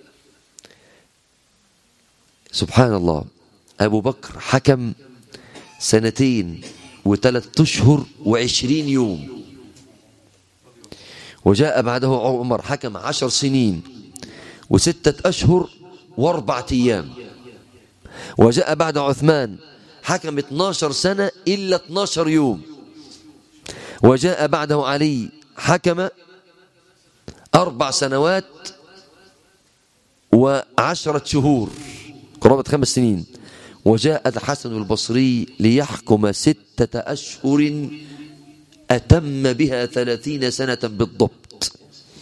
سبحان الله أبو بكر حكم سنتين وثلاث أشهر وعشرين يوم وجاء بعده عمر حكم عشر سنين وستة أشهر واربعة أيام وجاء بعد عثمان حكم 12 سنة إلا 12 يوم وجاء بعده علي حكم أربع سنوات وعشرة شهور قرابة خمس سنين وجاء الحسن البصري ليحكم ستة أشهر أتم بها ثلاثين سنة بالضبط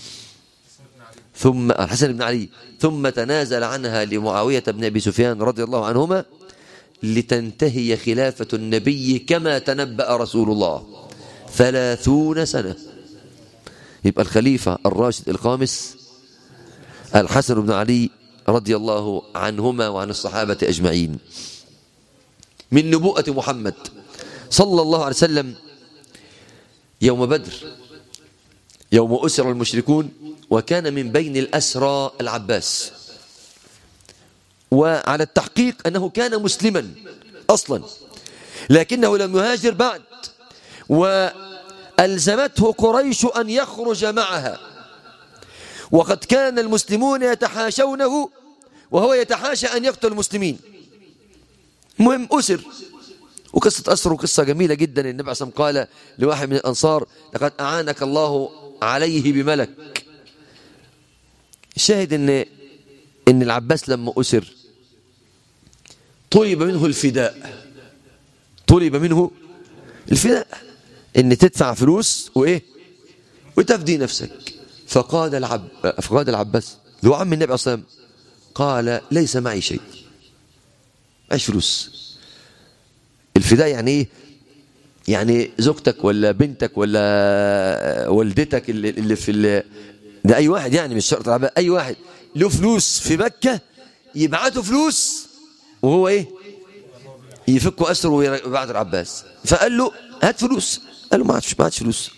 ثم الحسن بن علي ثم تنازل عنها لمعاوية بن أبي سفيان رضي الله عنهما لتنتهي خلافة النبي كما تنبأ رسول الله ثلاثون سنة يبقى الخليفة الراشد الخامس الحسن بن علي رضي الله عنهما وعن الصحابة أجمعين من نبوءة محمد صلى الله عليه وسلم يوم بدر يوم أسر المشركون وكان من بين الأسرى العباس وعلى التحقيق أنه كان مسلما أصلا لكنه لم يهاجر بعد وألزمته قريش أن يخرج معها وقد كان المسلمون يتحاشونه وهو يتحاشى أن يقتل المسلمين مهم أسر وقصة أسر قصة جميلة جدا النبي عليه الصلاة قال لواحد من الأنصار لقد أعانك الله عليه بملك الشاهد ان ان العباس لما أسر طلب منه الفداء طلب منه الفداء ان تدفع فلوس وايه وتفدي نفسك فقال العب فقال العباس له عم النبي صلى الله عليه وسلم قال ليس معي شيء معيش فلوس الفداء يعني ايه يعني زوجتك ولا بنتك ولا والدتك اللي, اللي في اللي ده اي واحد يعني مش شرط العباس اي واحد له فلوس في مكة يبعته فلوس وهو ايه يفكوا اسره ويبعت العباس فقال له هات فلوس قال له ما عادش ما عادش فلوس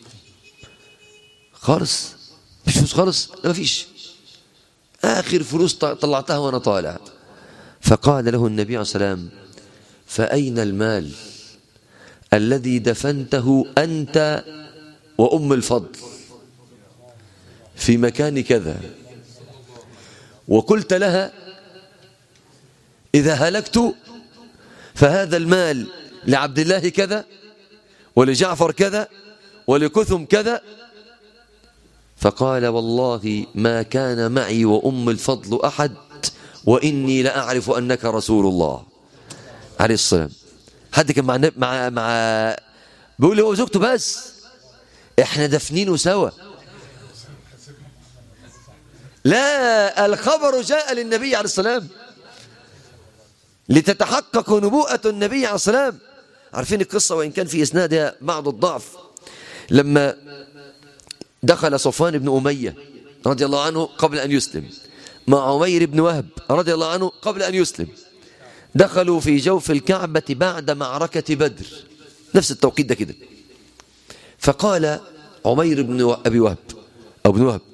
خالص مش فلوس خالص ما فيش آخر فلوس طلعتها وأنا طالع فقال له النبي عليه السلام فأين المال الذي دفنته أنت وأم الفضل في مكان كذا وقلت لها إذا هلكت فهذا المال لعبد الله كذا ولجعفر كذا ولكثم كذا فقال والله ما كان معي وأم الفضل أحد وإني لأعرف أنك رسول الله عليه السلام حد كان مع مع مع بيقول لي هو زوجته بس احنا دفنينه سوا لا الخبر جاء للنبي عليه السلام لتتحقق نبوءة النبي عليه السلام عارفين القصة وإن كان في إسنادها بعض الضعف لما دخل صفوان بن أمية رضي الله عنه قبل أن يسلم مع عمير بن وهب رضي الله عنه قبل أن يسلم دخلوا في جوف الكعبة بعد معركة بدر نفس التوقيت ده كده فقال عمير بن أبي وهب أو بن وهب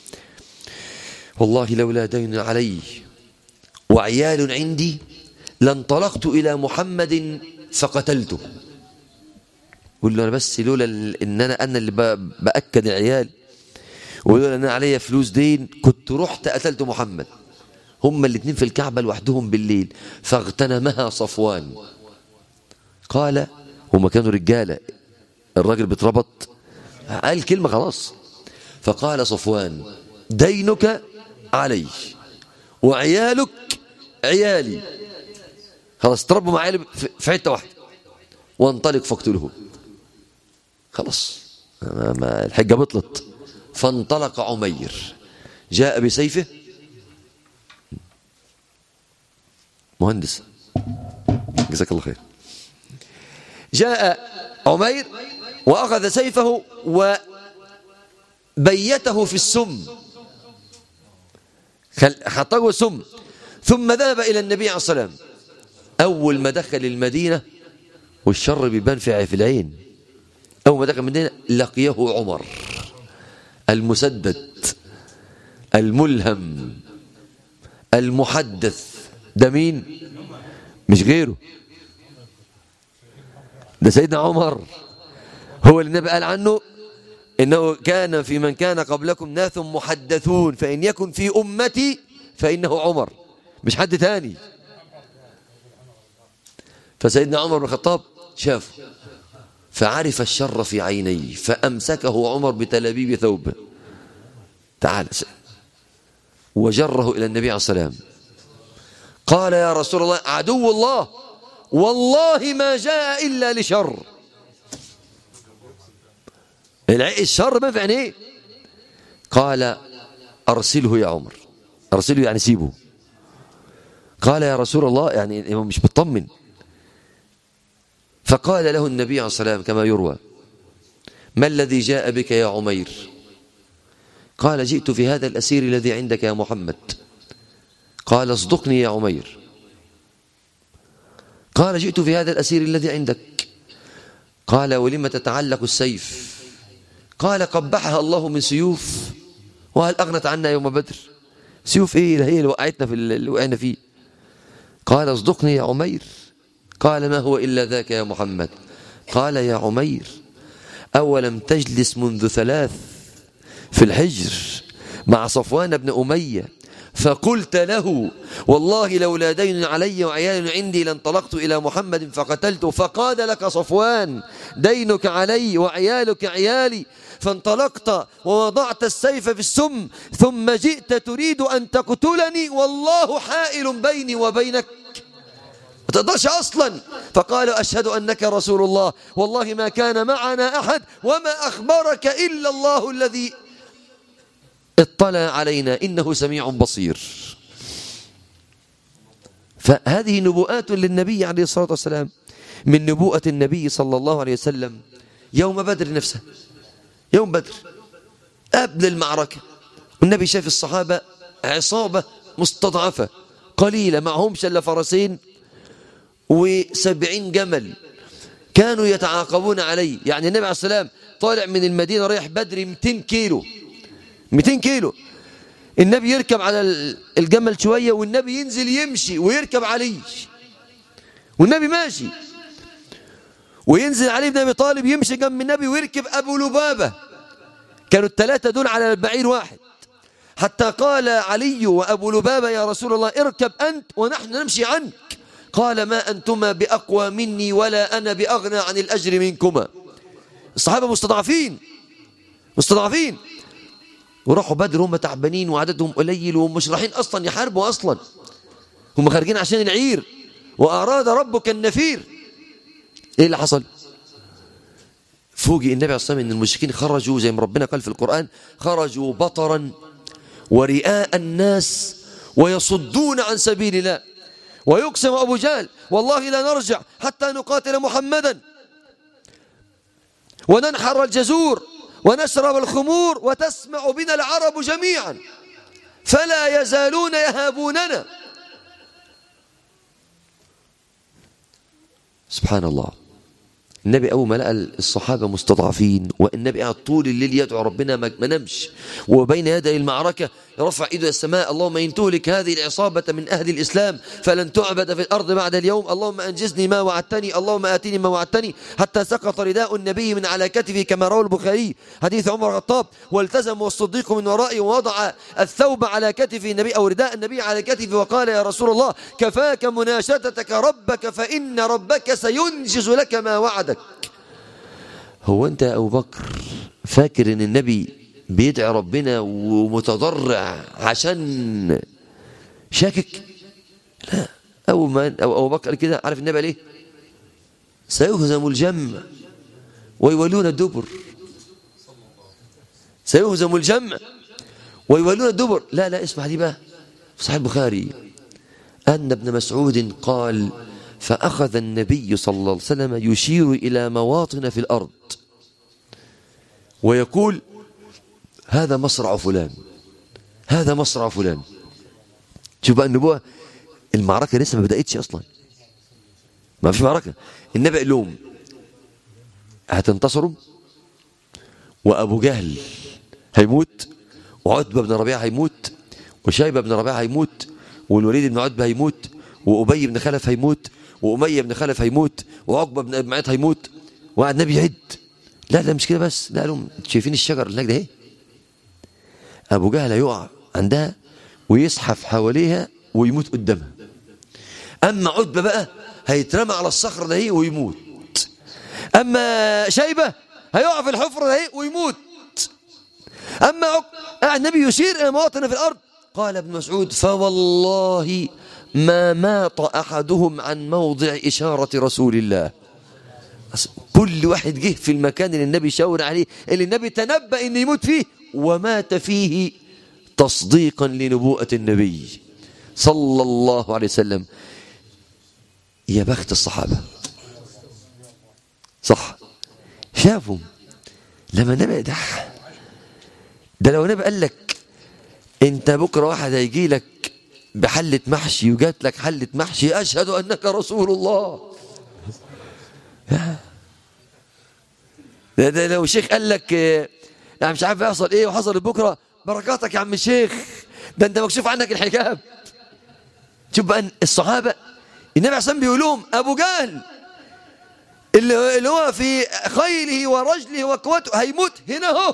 والله لولا دين علي وعيال عندي لانطلقت إلى محمد فقتلته قل له أنا بس لولا إن أنا أنا اللي بأكد العيال ولولا أن أنا عليا فلوس دين كنت رحت قتلت محمد هما الاثنين في الكعبة لوحدهم بالليل فاغتنمها صفوان قال هما كانوا رجالة الراجل بيتربط قال كلمة خلاص فقال صفوان دينك علي وعيالك عيالي خلاص تربوا معايا في حته واحده وانطلق فاقتله خلاص ما الحجه بطلت فانطلق عمير جاء بسيفه مهندس جزاك الله خير جاء عمير واخذ سيفه وبيته في السم حطه سم ثم ذهب إلى النبي عليه الصلاة والسلام أول ما دخل المدينة والشر بيبان في العين أول ما دخل المدينة لقيه عمر المسدد الملهم المحدث ده مين مش غيره ده سيدنا عمر هو اللي النبي قال عنه إنه كان في من كان قبلكم ناس محدثون فإن يكن في أمتي فإنه عمر مش حد تاني فسيدنا عمر بن الخطاب شافه فعرف الشر في عينيه فأمسكه عمر بتلابيب ثوبه تعال وجره إلى النبي عليه السلام قال يا رسول الله عدو الله والله ما جاء إلا لشر الشر ما في عينيه قال أرسله يا عمر أرسله يعني سيبه قال يا رسول الله يعني مش بتطمن فقال له النبي عليه الصلاة والسلام كما يروى ما الذي جاء بك يا عمير قال جئت في هذا الأسير الذي عندك يا محمد قال اصدقني يا عمير قال جئت في هذا الأسير الذي عندك قال ولم تتعلق السيف قال قبحها الله من سيوف وهل أغنت عنا يوم بدر سيوف ايه ده هي اللي وقعتنا في اللي وقعنا فيه قال اصدقني يا عمير قال ما هو إلا ذاك يا محمد قال يا عمير أولم تجلس منذ ثلاث في الحجر مع صفوان بن أمية فقلت له والله لولا دين علي وعيال عندي لانطلقت إلى محمد فقتلته فقال لك صفوان دينك علي وعيالك عيالي فانطلقت ووضعت السيف في السم ثم جئت تريد أن تقتلني والله حائل بيني وبينك ما تقدرش أصلا فقال أشهد أنك رسول الله والله ما كان معنا أحد وما أخبرك إلا الله الذي اطلع علينا إنه سميع بصير فهذه نبوءات للنبي عليه الصلاة والسلام من نبوءة النبي صلى الله عليه وسلم يوم بدر نفسه يوم بدر قبل المعركة والنبي شاف الصحابة عصابة مستضعفة قليلة معهمش إلا فرسين وسبعين جمل كانوا يتعاقبون عليه يعني النبي عليه السلام طالع من المدينة رايح بدر 200 كيلو 200 كيلو النبي يركب على الجمل شوية والنبي ينزل يمشي ويركب عليه والنبي ماشي وينزل علي بن ابي طالب يمشي جنب النبي ويركب ابو لبابه كانوا الثلاثه دول على البعير واحد حتى قال علي وأبو لبابة يا رسول الله اركب أنت ونحن نمشي عنك قال ما أنتما بأقوى مني ولا أنا بأغنى عن الأجر منكما الصحابة مستضعفين مستضعفين وراحوا بدر هم تعبانين وعددهم قليل ومش رايحين أصلا يحاربوا أصلا هم خارجين عشان العير وأراد ربك النفير إيه اللي حصل فوجئ النبي عليه الصلاة والسلام أن المشركين خرجوا زي ما ربنا قال في القرآن خرجوا بطرا ورئاء الناس ويصدون عن سبيل الله ويقسم أبو جهل والله لا نرجع حتى نقاتل محمدا وننحر الجزور ونشرب الخمور وتسمع بنا العرب جميعا فلا يزالون يهابوننا سبحان الله النبي أول ما لقى الصحابة مستضعفين والنبي قاعد طول الليل يدعو ربنا ما نمش وبين يدي المعركة يرفع إيده السماء اللهم إن تهلك هذه العصابة من أهل الإسلام فلن تعبد في الأرض بعد اليوم اللهم أنجزني ما وعدتني اللهم آتني ما وعدتني حتى سقط رداء النبي من على كتفه كما روى البخاري حديث عمر الخطاب والتزم الصديق من ورائي ووضع الثوب على كتف النبي أو رداء النبي على كتفه وقال يا رسول الله كفاك مناشدتك ربك فإن ربك سينجز لك ما وعدك هو أنت يا أبو بكر فاكر أن النبي بيدعي ربنا ومتضرع عشان شاكك لا أول ما أو أبو بكر كده عارف النبي ليه سيهزم الجمع ويولون الدبر سيهزم الجمع ويولون الدبر لا لا اسمع دي بقى في صحيح البخاري أن ابن مسعود قال فأخذ النبي صلى الله عليه وسلم يشير إلى مواطن في الأرض ويقول هذا مصرع فلان هذا مصرع فلان شوف بقى النبوة المعركة لسه ما بدأتش أصلا ما فيش معركة النبي قال لهم هتنتصروا وأبو جهل هيموت وعتبة بن ربيعة هيموت وشيبة بن ربيعة هيموت والوليد بن عتبة هيموت وأبي بن خلف هيموت وأمية بن خلف هيموت وعقبة بن أبي معيط هيموت وقعد النبي يعد لا لا مش كده بس لا لهم شايفين الشجر اللي هناك ده ايه ابو جهل يقع عندها ويزحف حواليها ويموت قدامها اما عتبه بقى هيترمى على الصخر ده ايه ويموت اما شيبه هيقع في الحفره ده ايه ويموت اما عق... النبي يشير الى مواطن في الارض قال ابن مسعود فوالله ما مات احدهم عن موضع اشاره رسول الله كل واحد جه في المكان اللي النبي شاور عليه اللي النبي تنبأ ان يموت فيه ومات فيه تصديقا لنبوءة النبي صلى الله عليه وسلم يا بخت الصحابة صح شافوا لما النبي ده ده لو النبي قال لك انت بكره واحد هيجي لك بحلة محشي وجات لك حلة محشي أشهد أنك رسول الله ده, ده لو شيخ قال لك يعني مش عارف يحصل ايه وحصل بكره بركاتك يا عم الشيخ ده انت مكشوف عنك الحجاب شوف بقى الصحابه النبي عليه بيقول لهم ابو جهل اللي اللي هو في خيله ورجله وقوته هيموت هنا اهو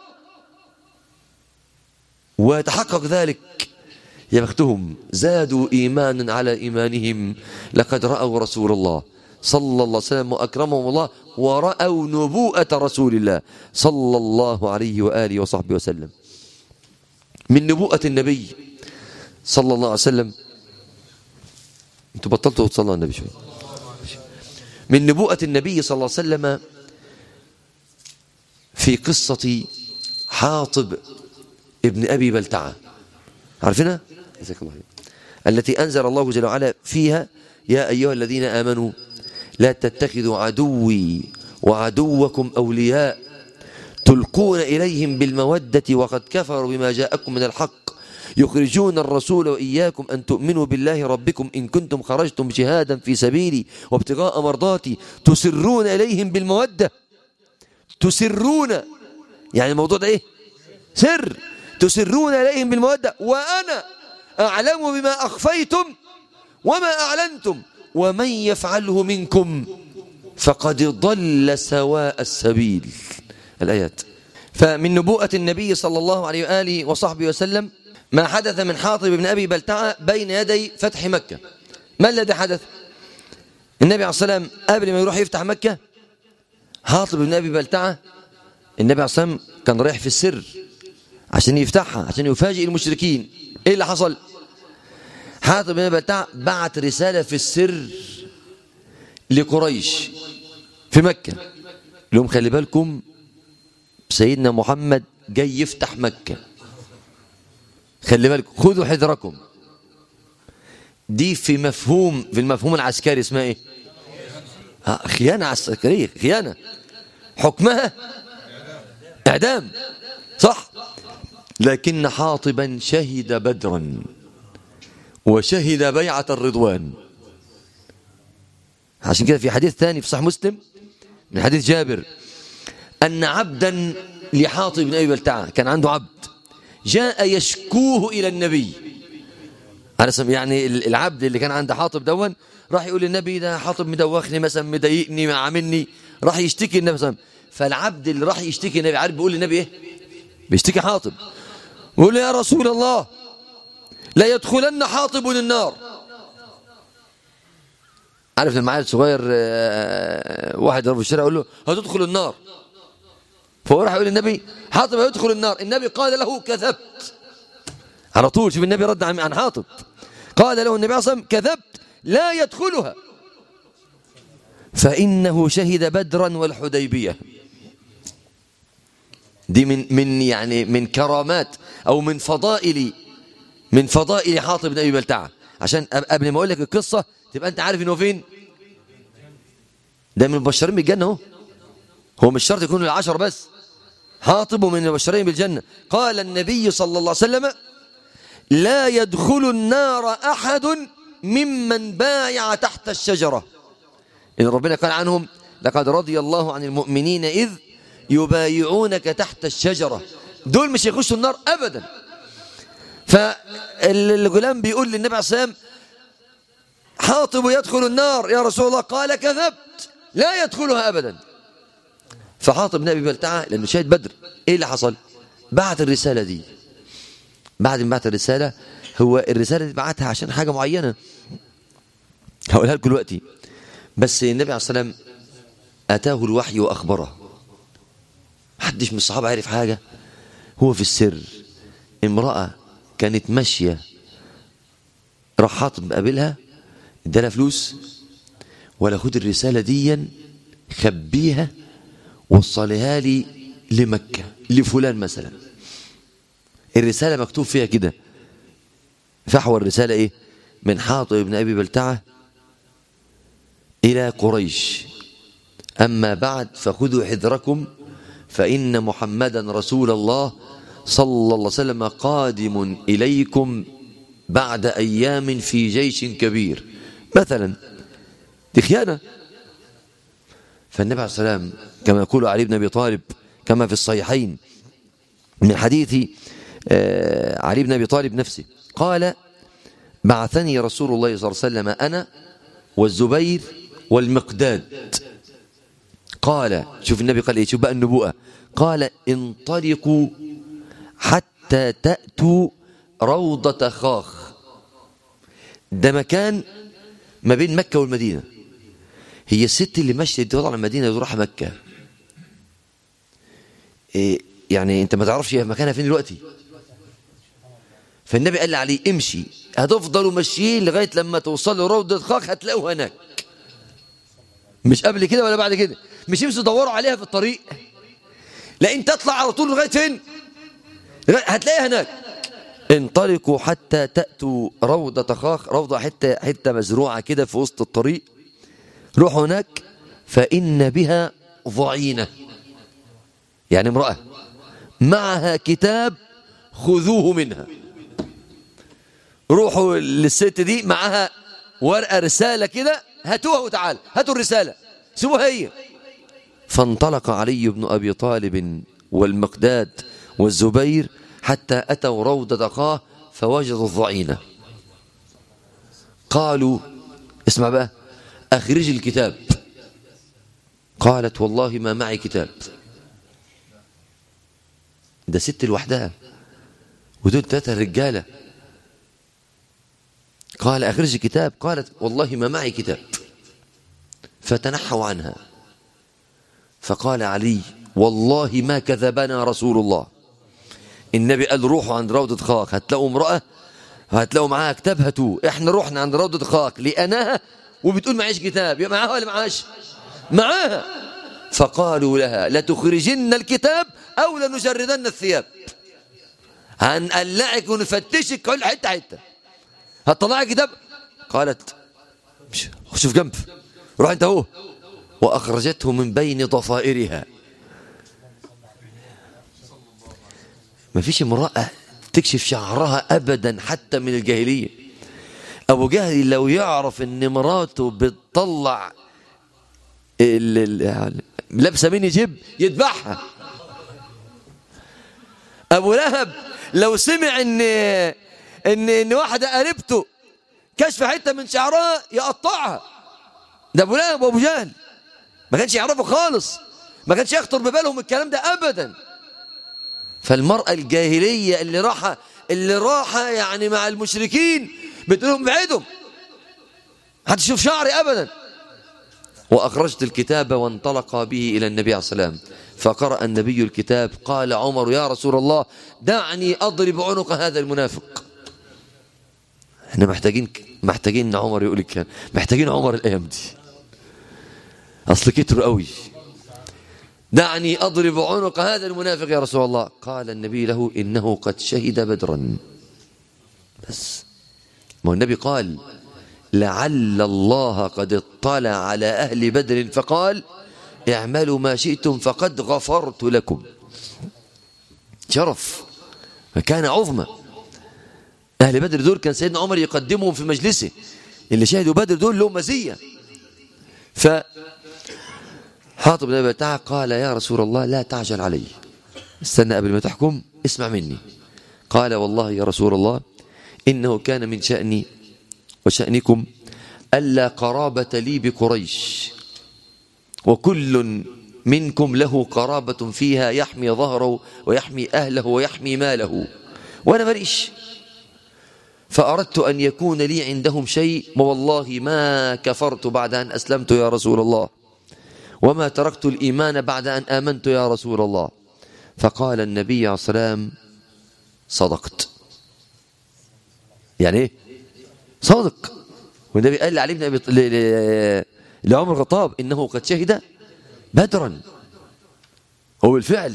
ويتحقق ذلك يا بختهم زادوا ايمانا على ايمانهم لقد راوا رسول الله صلى الله عليه وسلم وأكرمهم الله ورأوا نبوءة رسول الله صلى الله عليه وآله وصحبه وسلم من نبوءة النبي صلى الله عليه وسلم انتوا بطلتوا تصلوا على النبي شوي من نبوءة النبي صلى الله عليه وسلم في قصة حاطب ابن أبي بلتعة عارفينها؟ جزاك الله التي أنزل الله جل وعلا فيها يا أيها الذين آمنوا لا تتخذوا عدوي وعدوكم أولياء تلقون إليهم بالمودة وقد كفروا بما جاءكم من الحق يخرجون الرسول وإياكم أن تؤمنوا بالله ربكم إن كنتم خرجتم جهادا في سبيلي وابتغاء مرضاتي تسرون إليهم بالمودة تسرون يعني الموضوع ده إيه سر تسرون إليهم بالمودة وأنا أعلم بما أخفيتم وما أعلنتم ومن يفعله منكم فقد ضل سواء السبيل الآيات فمن نبوءة النبي صلى الله عليه وآله وصحبه وسلم ما حدث من حاطب بن أبي بلتعة بين يدي فتح مكة ما الذي حدث النبي عليه الصلاة والسلام قبل ما يروح يفتح مكة حاطب بن أبي بلتعة النبي عليه الصلاة والسلام كان رايح في السر عشان يفتحها عشان يفاجئ المشركين ايه اللي حصل حاطب بن أبي بلتعة بعت رسالة في السر لقريش في مكة لهم خلي بالكم سيدنا محمد جاي يفتح مكة خلي بالكم خذوا حذركم دي في مفهوم في المفهوم العسكري اسمها ايه آه خيانة عسكرية خيانة حكمها اعدام صح لكن حاطبا شهد بدرا وشهد بيعة الرضوان عشان كده في حديث ثاني في صحيح مسلم من حديث جابر أن عبدا لحاطب بن أبي بلتعة كان عنده عبد جاء يشكوه إلى النبي أنا سم يعني العبد اللي كان عند حاطب دون راح يقول للنبي ده حاطب مدوخني مثلا مضايقني عاملني راح يشتكي النبي صلى فالعبد اللي راح يشتكي النبي عارف بيقول للنبي ايه بيشتكي حاطب يقول له يا رسول الله لا يدخلن حاطب النار عارف لما عيل صغير واحد يضربه في الشارع يقول له هتدخل النار فهو راح يقول للنبي حاطب هيدخل النار النبي قال له كذبت على طول شوف النبي رد عن حاطب قال له النبي صلى الله عليه وسلم كذبت لا يدخلها فإنه شهد بدرا والحديبية دي من من يعني من كرامات أو من فضائل من فضائل حاطب بن أبي بلتعة عشان قبل ما أقول لك القصة تبقى أنت عارف إنه فين ده من المبشرين بالجنة اهو هو مش شرط يكون العشر بس حاطب من المبشرين بالجنة قال النبي صلى الله عليه وسلم لا يدخل النار أحد ممن بايع تحت الشجرة إن ربنا قال عنهم لقد رضي الله عن المؤمنين إذ يبايعونك تحت الشجرة دول مش يخشوا النار أبدا فالغلام بيقول للنبي عليه الصلاة والسلام حاطب يدخل النار يا رسول الله قال كذبت لا يدخلها أبدا فحاطب نبي بلتعة لأنه شاهد بدر إيه اللي حصل بعت الرسالة دي بعد ما بعت الرسالة هو الرسالة دي بعتها عشان حاجة معينة هقولها لكم دلوقتي بس النبي عليه الصلاة والسلام أتاه الوحي وأخبره محدش من الصحابة عرف حاجة هو في السر امرأة كانت ماشية راح حاطب مقابلها ادالها فلوس ولا خد الرسالة دي خبيها وصلها لي لمكة لفلان مثلا الرسالة مكتوب فيها كده فحوى الرسالة ايه من حاطب بن أبي بلتعة إلى قريش أما بعد فخذوا حذركم فإن محمدا رسول الله صلى الله عليه وسلم قادم إليكم بعد أيام في جيش كبير مثلا دي خيانة فالنبي عليه السلام كما يقول علي بن أبي طالب كما في الصحيحين من حديث علي بن أبي طالب نفسه قال بعثني رسول الله صلى الله عليه وسلم أنا والزبير والمقداد قال شوف النبي قال ايه شوف بقى النبوءة قال انطلقوا حتى تأتوا روضة خاخ ده مكان ما بين مكة والمدينة هي الست اللي ماشية تطلع على المدينة تروح مكة إيه يعني انت ما تعرفش مكانها فين دلوقتي فالنبي قال لي عليه امشي هتفضلوا ماشيين لغاية لما توصلوا روضة خاخ هتلاقوها هناك مش قبل كده ولا بعد كده مش يمشوا يدوروا عليها في الطريق لا انت تطلع على طول لغايه فين هتلاقيها هناك انطلقوا حتى تأتوا روضة خاخ روضة حتة, حتة مزروعة كده في وسط الطريق روحوا هناك فإن بها ضعينة يعني امرأة معها كتاب خذوه منها روحوا للست دي معها ورقة رسالة كده هاتوها وتعال هاتوا الرسالة سيبوها هي فانطلق علي بن أبي طالب والمقداد والزبير حتى أتوا روضة أخاه فوجدوا الضعينة قالوا اسمع بقى أخرج الكتاب قالت والله ما معي كتاب ده ست لوحدها ودول ثلاثة رجالة قال أخرج كتاب قالت والله ما معي كتاب فتنحوا عنها فقال علي والله ما كذبنا رسول الله النبي قال روحوا عند روضة خاك هتلاقوا امرأة هتلاقوا معاها كتاب هاتوه احنا رحنا عند روضة خاك لقيناها وبتقول معيش كتاب يا معاها ولا معاش معاها فقالوا لها لتخرجن الكتاب أو لنجردن الثياب هنقلعك ونفتشك كل حتة حتة هتطلعي كتاب قالت شوف جنب روح انت اهو وأخرجته من بين ضفائرها ما فيش امرأة تكشف شعرها أبدا حتى من الجاهلية أبو جهل لو يعرف أن مراته بتطلع لابسة مني جيب يذبحها أبو لهب لو سمع أن أن أن واحدة قريبته كشف حتة من شعرها يقطعها ده أبو لهب وأبو جهل ما كانش يعرفه خالص ما كانش يخطر ببالهم الكلام ده أبدا فالمرأة الجاهلية اللي راحة اللي راحة يعني مع المشركين بتقول لهم ابعدوا هتشوف شعري أبدا وأخرجت الكتاب وانطلق به إلى النبي عليه السلام فقرأ النبي الكتاب قال عمر يا رسول الله دعني أضرب عنق هذا المنافق احنا محتاجين محتاجين ان عمر يقول الكلام محتاجين عمر الايام دي اصل كتر قوي دعني أضرب عنق هذا المنافق يا رسول الله قال النبي له إنه قد شهد بدرا بس ما النبي قال لعل الله قد اطلع على أهل بدر فقال اعملوا ما شئتم فقد غفرت لكم شرف كان عظمة أهل بدر دول كان سيدنا عمر يقدمهم في مجلسه اللي شهدوا بدر دول لهم مزية ف حاطب بن ابي قال يا رسول الله لا تعجل علي استنى قبل ما تحكم اسمع مني قال والله يا رسول الله إنه كان من شأني وشأنكم ألا قرابة لي بقريش وكل منكم له قرابة فيها يحمي ظهره ويحمي أهله ويحمي ماله وأنا مريش فأردت أن يكون لي عندهم شيء والله ما كفرت بعد أن أسلمت يا رسول الله وما تركت الإيمان بعد أن آمنت يا رسول الله فقال النبي عليه السلام صدقت يعني ايه صادق والنبي قال لعلي بن ابي لعمر الخطاب انه قد شهد بدرا هو بالفعل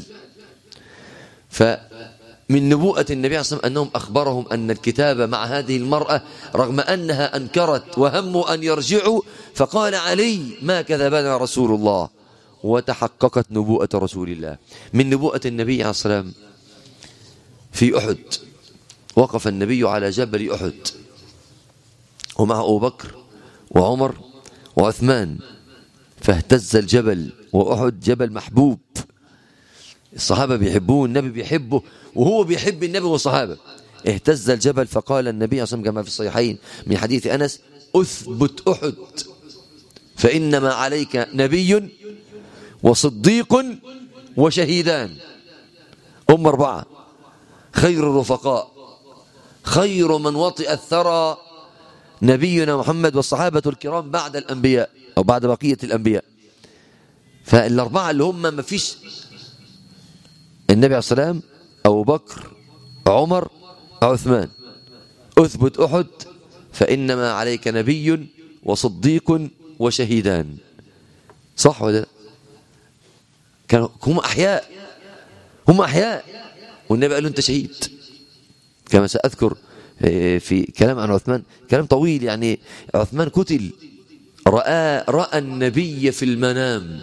فمن نبوءة النبي عليه الصلاة والسلام أنهم أخبرهم أن الكتاب مع هذه المرأة رغم أنها أنكرت وهموا أن يرجعوا فقال علي ما كذبنا رسول الله وتحققت نبوءة رسول الله من نبوءة النبي عليه الصلاة والسلام في أحد وقف النبي على جبل أحد ومع أبو بكر وعمر وعثمان فاهتز الجبل وأحد جبل محبوب الصحابة بيحبوه النبي بيحبه وهو بيحب النبي والصحابة اهتز الجبل فقال النبي صلى الله عليه وسلم كما في الصحيحين من حديث أنس أثبت أحد فإنما عليك نبي وصديق وشهيدان أم أربعة خير الرفقاء خير من وطئ الثرى نبينا محمد والصحابة الكرام بعد الأنبياء أو بعد بقية الأنبياء فالأربعة اللي هم ما فيش النبي عليه السلام أبو بكر عمر عثمان أثبت أحد فإنما عليك نبي وصديق وشهيدان صح ولا كانوا هم أحياء هم أحياء والنبي قال له أنت شهيد كما سأذكر في كلام عن عثمان كلام طويل يعني عثمان قتل رأى رأى النبي في المنام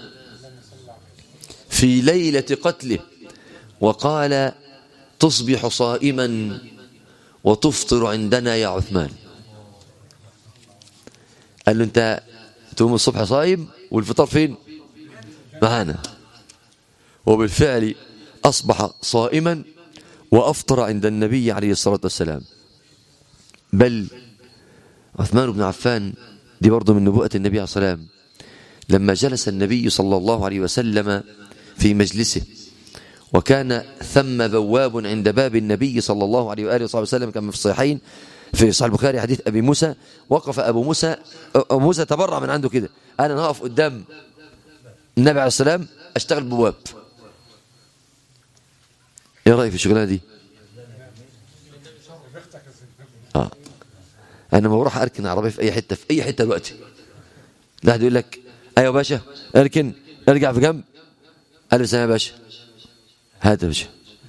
في ليلة قتله وقال تصبح صائما وتفطر عندنا يا عثمان قال له انت تقوم الصبح صائم والفطار فين معانا وبالفعل أصبح صائما وأفطر عند النبي عليه الصلاة والسلام بل عثمان بن عفان دي برضه من نبوءة النبي عليه الصلاة والسلام لما جلس النبي صلى الله عليه وسلم في مجلسه وكان ثم بواب عند باب النبي صلى الله عليه وآله وصحبه وسلم كما في الصحيحين في صحيح البخاري حديث أبي موسى وقف أبو موسى أبو موسى تبرع من عنده كده أنا نقف قدام النبي عليه السلام أشتغل بواب إيه رأيك في الشغلانة دي آه. أنا ما بروح أركن عربية في أي حتة في أي حتة دلوقتي ده يقول لك أيوة يا باشا اركن ارجع في جنب ألف سنة يا باشا هات يا باشا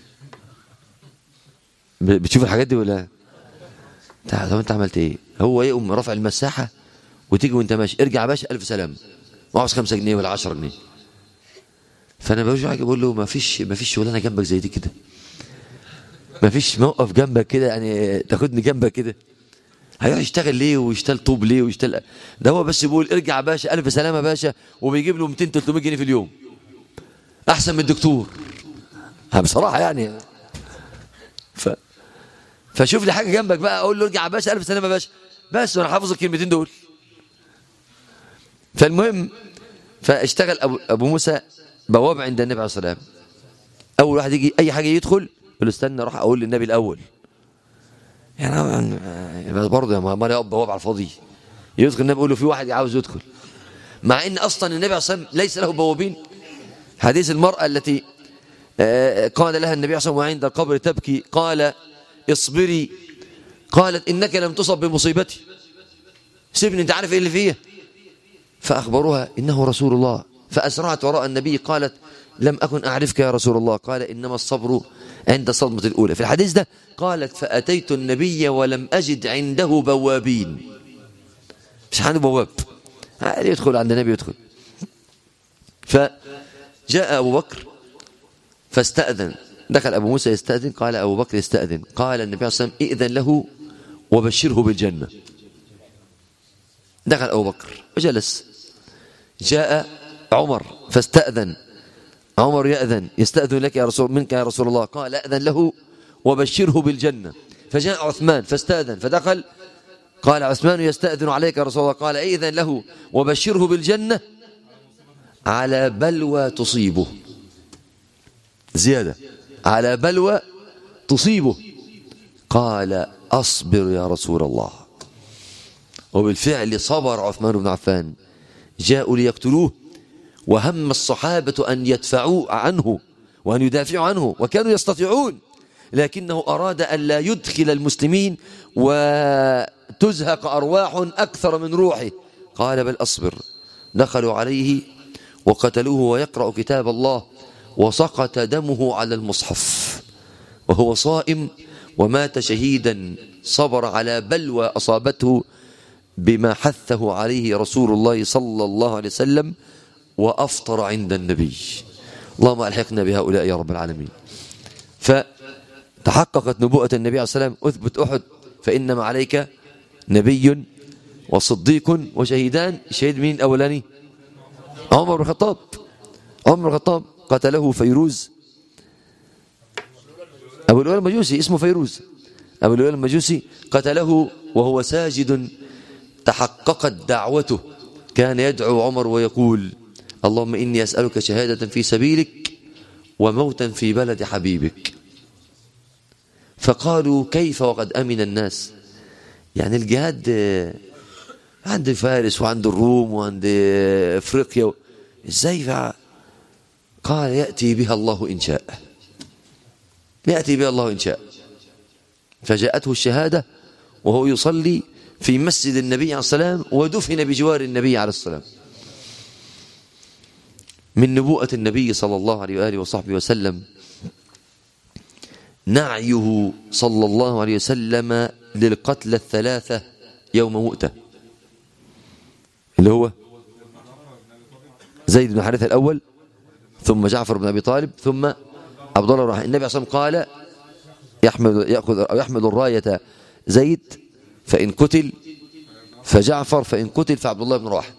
بتشوف الحاجات دي ولا طب انت عملت ايه هو يقوم رافع المساحه وتيجي وانت ماشي ارجع يا باشا الف سلام وعاوز 5 جنيه ولا 10 جنيه فانا بقول حاجه بقول له ما فيش ما فيش شغلانه جنبك زي دي كده ما فيش موقف جنبك كده يعني تاخدني جنبك كده هيروح يشتغل ليه ويشتغل طوب ليه ويشتغل ده هو بس بيقول ارجع يا باشا الف سلامه يا باشا وبيجيب له 200 300 جنيه في اليوم احسن من الدكتور بصراحه يعني ف فشوف لي حاجه جنبك بقى اقول له ارجع يا باشا الف سلامه يا باشا بس وانا حافظ الكلمتين دول فالمهم فاشتغل ابو, أبو موسى بواب عند النبي عليه الصلاه والسلام اول واحد يجي اي حاجه يدخل يقول له استنى اروح اقول للنبي الاول يعني برضه يا ما يقف بواب على الفاضي يدخل النبي يقول له في واحد عاوز يدخل مع ان اصلا النبي عليه الصلاه والسلام ليس له بوابين حديث المراه التي قال لها النبي عليه الصلاه والسلام وعند القبر تبكي قال اصبري قالت إنك لم تصب بمصيبتي سيبني انت عارف ايه اللي فيها فأخبروها إنه رسول الله فأسرعت وراء النبي قالت لم أكن أعرفك يا رسول الله قال إنما الصبر عند الصدمة الأولى في الحديث ده قالت فأتيت النبي ولم أجد عنده بوابين مش عنده بواب يدخل عند النبي يدخل فجاء أبو بكر فاستأذن دخل أبو موسى يستأذن قال أبو بكر يستأذن قال النبي صلى الله عليه وسلم ائذن له وبشره بالجنة دخل أبو بكر وجلس جاء عمر فاستأذن عمر يأذن يستأذن لك يا رسول منك يا رسول الله قال أذن له وبشره بالجنة فجاء عثمان فاستأذن فدخل قال عثمان يستأذن عليك يا رسول الله قال ائذن له وبشره بالجنة على بلوى تصيبه زيادة على بلوى تصيبه قال أصبر يا رسول الله وبالفعل صبر عثمان بن عفان جاءوا ليقتلوه وهم الصحابة أن يدفعوا عنه وأن يدافعوا عنه وكانوا يستطيعون لكنه أراد أن لا يدخل المسلمين وتزهق أرواح أكثر من روحه قال بل أصبر دخلوا عليه وقتلوه ويقرأ كتاب الله وسقط دمه على المصحف وهو صائم ومات شهيدا صبر على بلوى أصابته بما حثه عليه رسول الله صلى الله عليه وسلم وأفطر عند النبي اللهم ألحقنا بهؤلاء يا رب العالمين فتحققت نبوءة النبي عليه الصلاة والسلام أثبت أحد فإنما عليك نبي وصديق وشهيدان شهيد مين أولاني عمر بن الخطاب عمر بن الخطاب قتله فيروز أبو الأول المجوسي اسمه فيروز أبو الأول المجوسي قتله وهو ساجد تحققت دعوته كان يدعو عمر ويقول اللهم إني أسألك شهادة في سبيلك وموتا في بلد حبيبك فقالوا كيف وقد أمن الناس يعني الجهاد عند فارس وعند الروم وعند افريقيا ازاي فعل قال يأتي بها الله إن شاء يأتي بها الله إن شاء فجاءته الشهادة وهو يصلي في مسجد النبي عليه السلام ودفن بجوار النبي عليه السلام من نبوءة النبي صلى الله عليه وآله وصحبه وسلم نعيه صلى الله عليه وسلم للقتل الثلاثة يوم مؤتة اللي هو زيد بن حارثة الأول ثم جعفر بن أبي طالب ثم عبد الله الرحمن النبي صلى الله عليه وسلم قال يحمل يأخذ أو يحمل الراية زيد فإن قتل فجعفر فإن قتل فعبد الله بن رواحه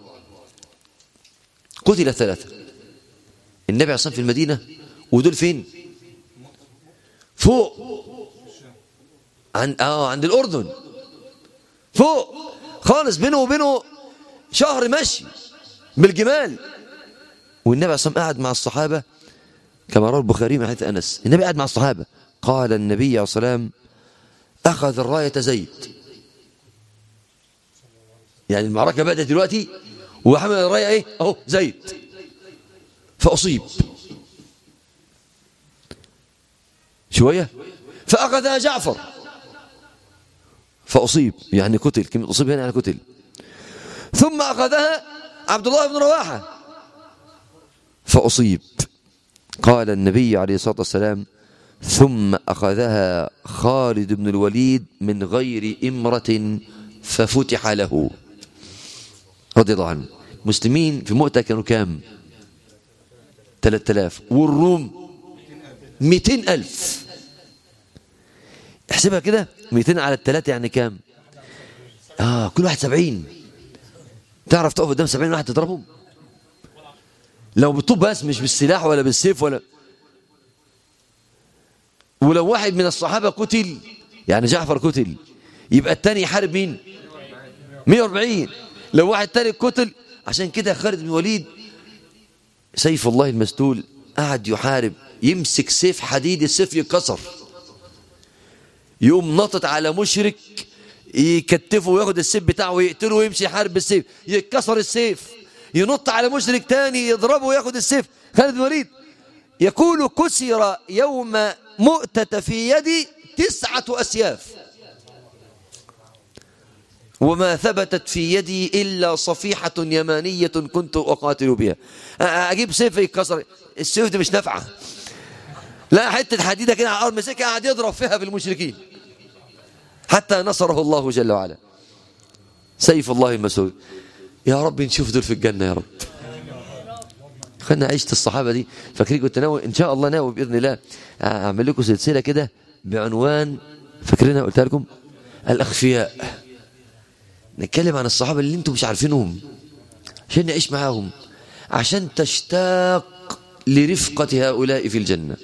قتل ثلاثة النبي عليه الصلاة في المدينة ودول فين فوق عند اه عند الأردن فوق خالص بينه وبينه شهر مشي بالجمال والنبي عليه الصلاة قاعد مع الصحابة كما روى البخاري من حديث أنس النبي قاعد مع الصحابة قال النبي عليه الصلاة والسلام أخذ الراية زيد يعني المعركة بدأت دلوقتي وحمل الراية إيه أهو زيد فأصيب شوية فأخذها جعفر فأصيب يعني قتل كلمة أصيب هنا يعني قتل ثم أخذها عبد الله بن رواحة فأصيب قال النبي عليه الصلاة والسلام ثم أخذها خالد بن الوليد من غير إمرة ففتح له رضي الله عنه مسلمين في مؤتة كانوا كام 3000 والروم 200 ألف احسبها كده 200 على الثلاثة يعني كام آه كل واحد 70 تعرف تقف قدام 70 واحد تضربهم لو بالطوب بس مش بالسلاح ولا بالسيف ولا ولو واحد من الصحابة قتل يعني جعفر قتل يبقى الثاني يحارب مين 140 لو واحد تاني قتل عشان كده خالد بن الوليد سيف الله المسلول قعد يحارب يمسك سيف حديد السيف يتكسر يقوم نطط على مشرك يكتفه وياخد السيف بتاعه ويقتله ويمشي يحارب بالسيف يتكسر السيف ينط على مشرك تاني يضربه وياخد السيف خالد بن الوليد يقول كسر يوم مؤتة في يدي تسعة أسياف وما ثبتت في يدي إلا صفيحة يمانية كنت أقاتل بها أجيب سيف يتكسر السيف دي مش نافعة لا حتة حديدة كده على الأرض مسكها قاعد يضرب فيها بالمشركين حتى نصره الله جل وعلا سيف الله المسعود يا رب نشوف دول في الجنة يا رب خلنا عيشة الصحابة دي فاكرين كنت ناوي إن شاء الله ناوي بإذن الله أعمل لكم سلسلة كده بعنوان فاكرينها قلتها لكم الأخفياء نتكلم عن الصحابة اللي انتم مش عارفينهم عشان نعيش معاهم عشان تشتاق لرفقة هؤلاء في الجنة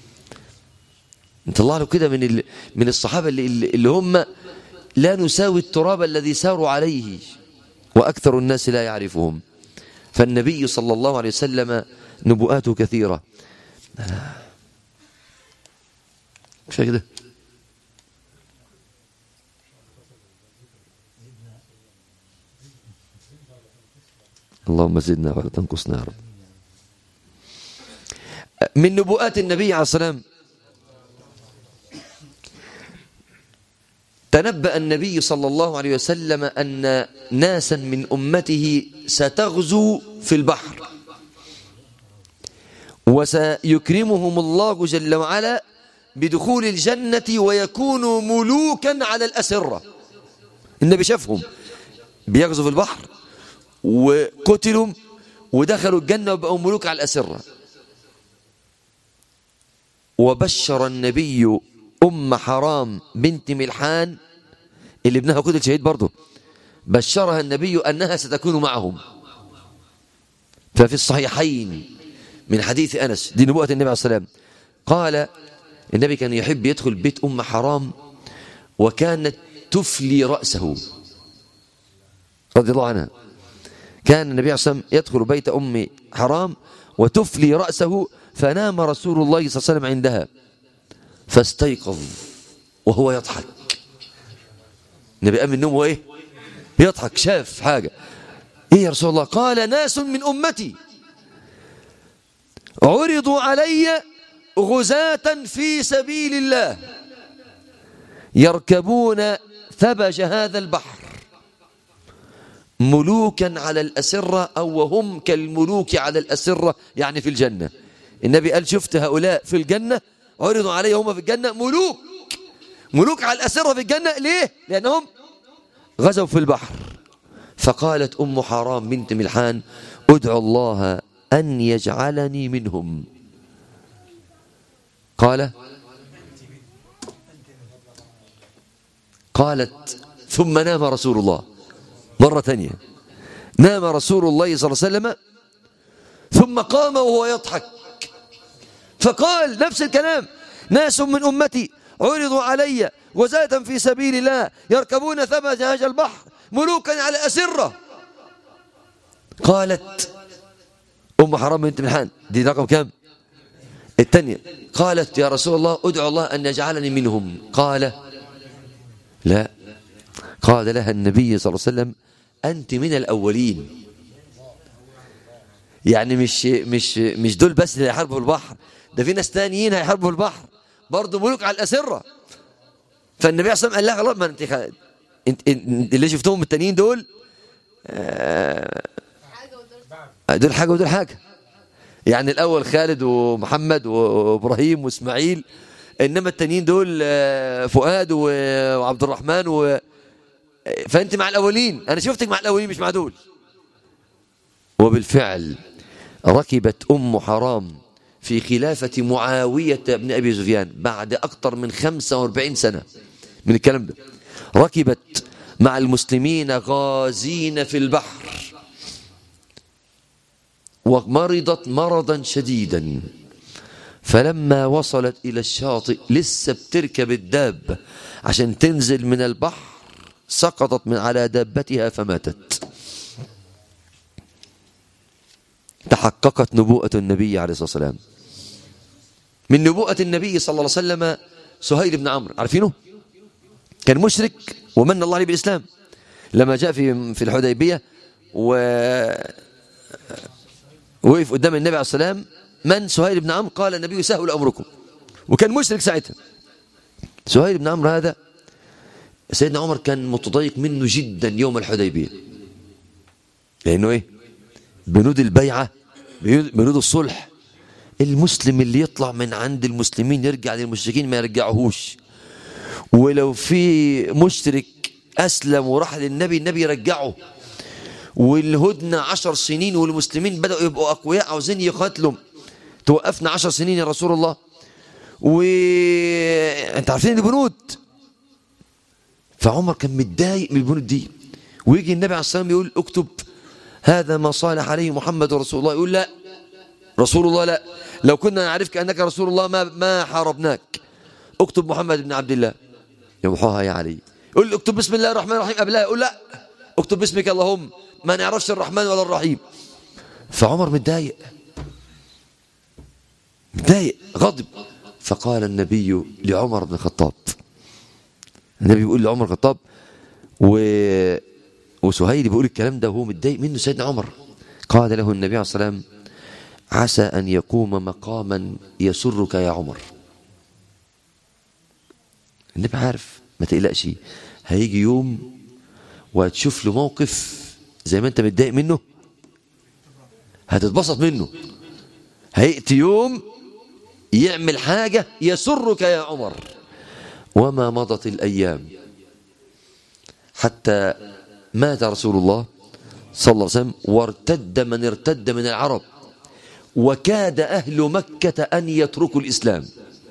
نطلع له كده من من الصحابة اللي, اللي هم لا نساوي التراب الذي ساروا عليه وأكثر الناس لا يعرفهم فالنبي صلى الله عليه وسلم نبؤاته كثيرة كفاية كده اللهم زدنا ولا تنقصنا يا رب من نبوءات النبي عليه السلام تنبأ النبي صلى الله عليه وسلم أن ناسا من أمته ستغزو في البحر وسيكرمهم الله جل وعلا بدخول الجنة ويكونوا ملوكا على الأسرة النبي شافهم بيغزوا في البحر وقتلوا ودخلوا الجنة وبقوا ملوك على الأسرة وبشر النبي أم حرام بنت ملحان اللي ابنها قتل شهيد برضه بشرها النبي أنها ستكون معهم ففي الصحيحين من حديث أنس دي نبوءة النبي عليه السلام قال النبي كان يحب يدخل بيت أم حرام وكانت تفلي رأسه رضي الله عنها كان النبي عليه الصلاة والسلام يدخل بيت أم حرام وتفلي رأسه فنام رسول الله صلى الله عليه وسلم عندها فاستيقظ وهو يضحك النبي قام من النوم وإيه يضحك شاف حاجة إيه يا رسول الله قال ناس من أمتي عرضوا علي غزاة في سبيل الله يركبون ثبج هذا البحر ملوكا على الأسرة أو وهم كالملوك على الأسرة يعني في الجنة النبي قال شفت هؤلاء في الجنة عرضوا علي هم في الجنة ملوك ملوك على الأسرة في الجنة ليه؟ لأنهم غزوا في البحر فقالت أم حرام بنت ملحان ادعو الله أن يجعلني منهم قال قالت ثم نام رسول الله مرة ثانية نام رسول الله صلى الله عليه وسلم ثم قام وهو يضحك فقال نفس الكلام ناس من أمتي عرضوا علي غزاة في سبيل الله يركبون ثبت هذا البحر ملوكا على أسرة قالت أم حرام بنت ملحان دي رقم كام الثانية قالت يا رسول الله ادعو الله أن يجعلني منهم قال لا قال لها النبي صلى الله عليه وسلم أنت من الأولين يعني مش مش مش دول بس اللي هيحاربوا البحر ده في ناس تانيين هيحاربوا البحر برضه ملوك على الأسرة فالنبي عليه الصلاة والسلام قال لها خلاص ما انت خ... انت انت اللي شفتهم التانيين دول آه... دول حاجة ودول حاجة يعني الأول خالد ومحمد وإبراهيم وإسماعيل إنما التانيين دول آه، فؤاد وعبد الرحمن و... فأنت مع الأولين أنا شفتك مع الأولين مش مع دول وبالفعل ركبت أم حرام في خلافة معاوية بن أبي سفيان بعد أكثر من 45 سنة من الكلام ده ركبت مع المسلمين غازين في البحر ومرضت مرضا شديدا فلما وصلت إلى الشاطئ لسه بتركب الدابة عشان تنزل من البحر سقطت من على دابتها فماتت تحققت نبوءة النبي عليه الصلاة والسلام من نبوءة النبي صلى الله عليه وسلم سهيل بن عمرو عارفينه كان مشرك ومن الله عليه بالإسلام لما جاء في في الحديبية و وقف قدام النبي عليه السلام من سهيل بن عمرو قال النبي سهل أمركم وكان مشرك ساعتها سهيل بن عمرو هذا سيدنا عمر كان متضايق منه جدا يوم الحديبية لأنه إيه بنود البيعة بنود الصلح المسلم اللي يطلع من عند المسلمين يرجع للمشركين ما يرجعهوش ولو في مشرك أسلم وراح للنبي النبي يرجعه والهدنة عشر سنين والمسلمين بدأوا يبقوا أقوياء عاوزين يقاتلوا توقفنا عشر سنين يا رسول الله وانت عارفين البنود فعمر كان متضايق من البنود دي ويجي النبي عليه الصلاة والسلام يقول اكتب هذا ما صالح عليه محمد رسول الله يقول لا رسول الله لا لو كنا نعرفك أنك رسول الله ما ما حاربناك اكتب محمد بن عبد الله يمحوها يا علي يقول اكتب بسم الله الرحمن الرحيم قبلها يقول لا اكتب باسمك اللهم ما نعرفش الرحمن ولا الرحيم فعمر متضايق متضايق غضب فقال النبي لعمر بن الخطاب النبي بيقول لعمر الخطاب و وسهيل بيقول الكلام ده وهو متضايق منه سيدنا عمر قال له النبي عليه الصلاه والسلام عسى ان يقوم مقاما يسرك يا عمر النبي عارف ما تقلقش هيجي يوم وهتشوف له موقف زي ما انت متضايق منه هتتبسط منه هيأتي يوم يعمل حاجة يسرك يا عمر وما مضت الأيام حتى مات رسول الله صلى الله عليه وسلم وارتد من ارتد من العرب وكاد أهل مكة أن يتركوا الإسلام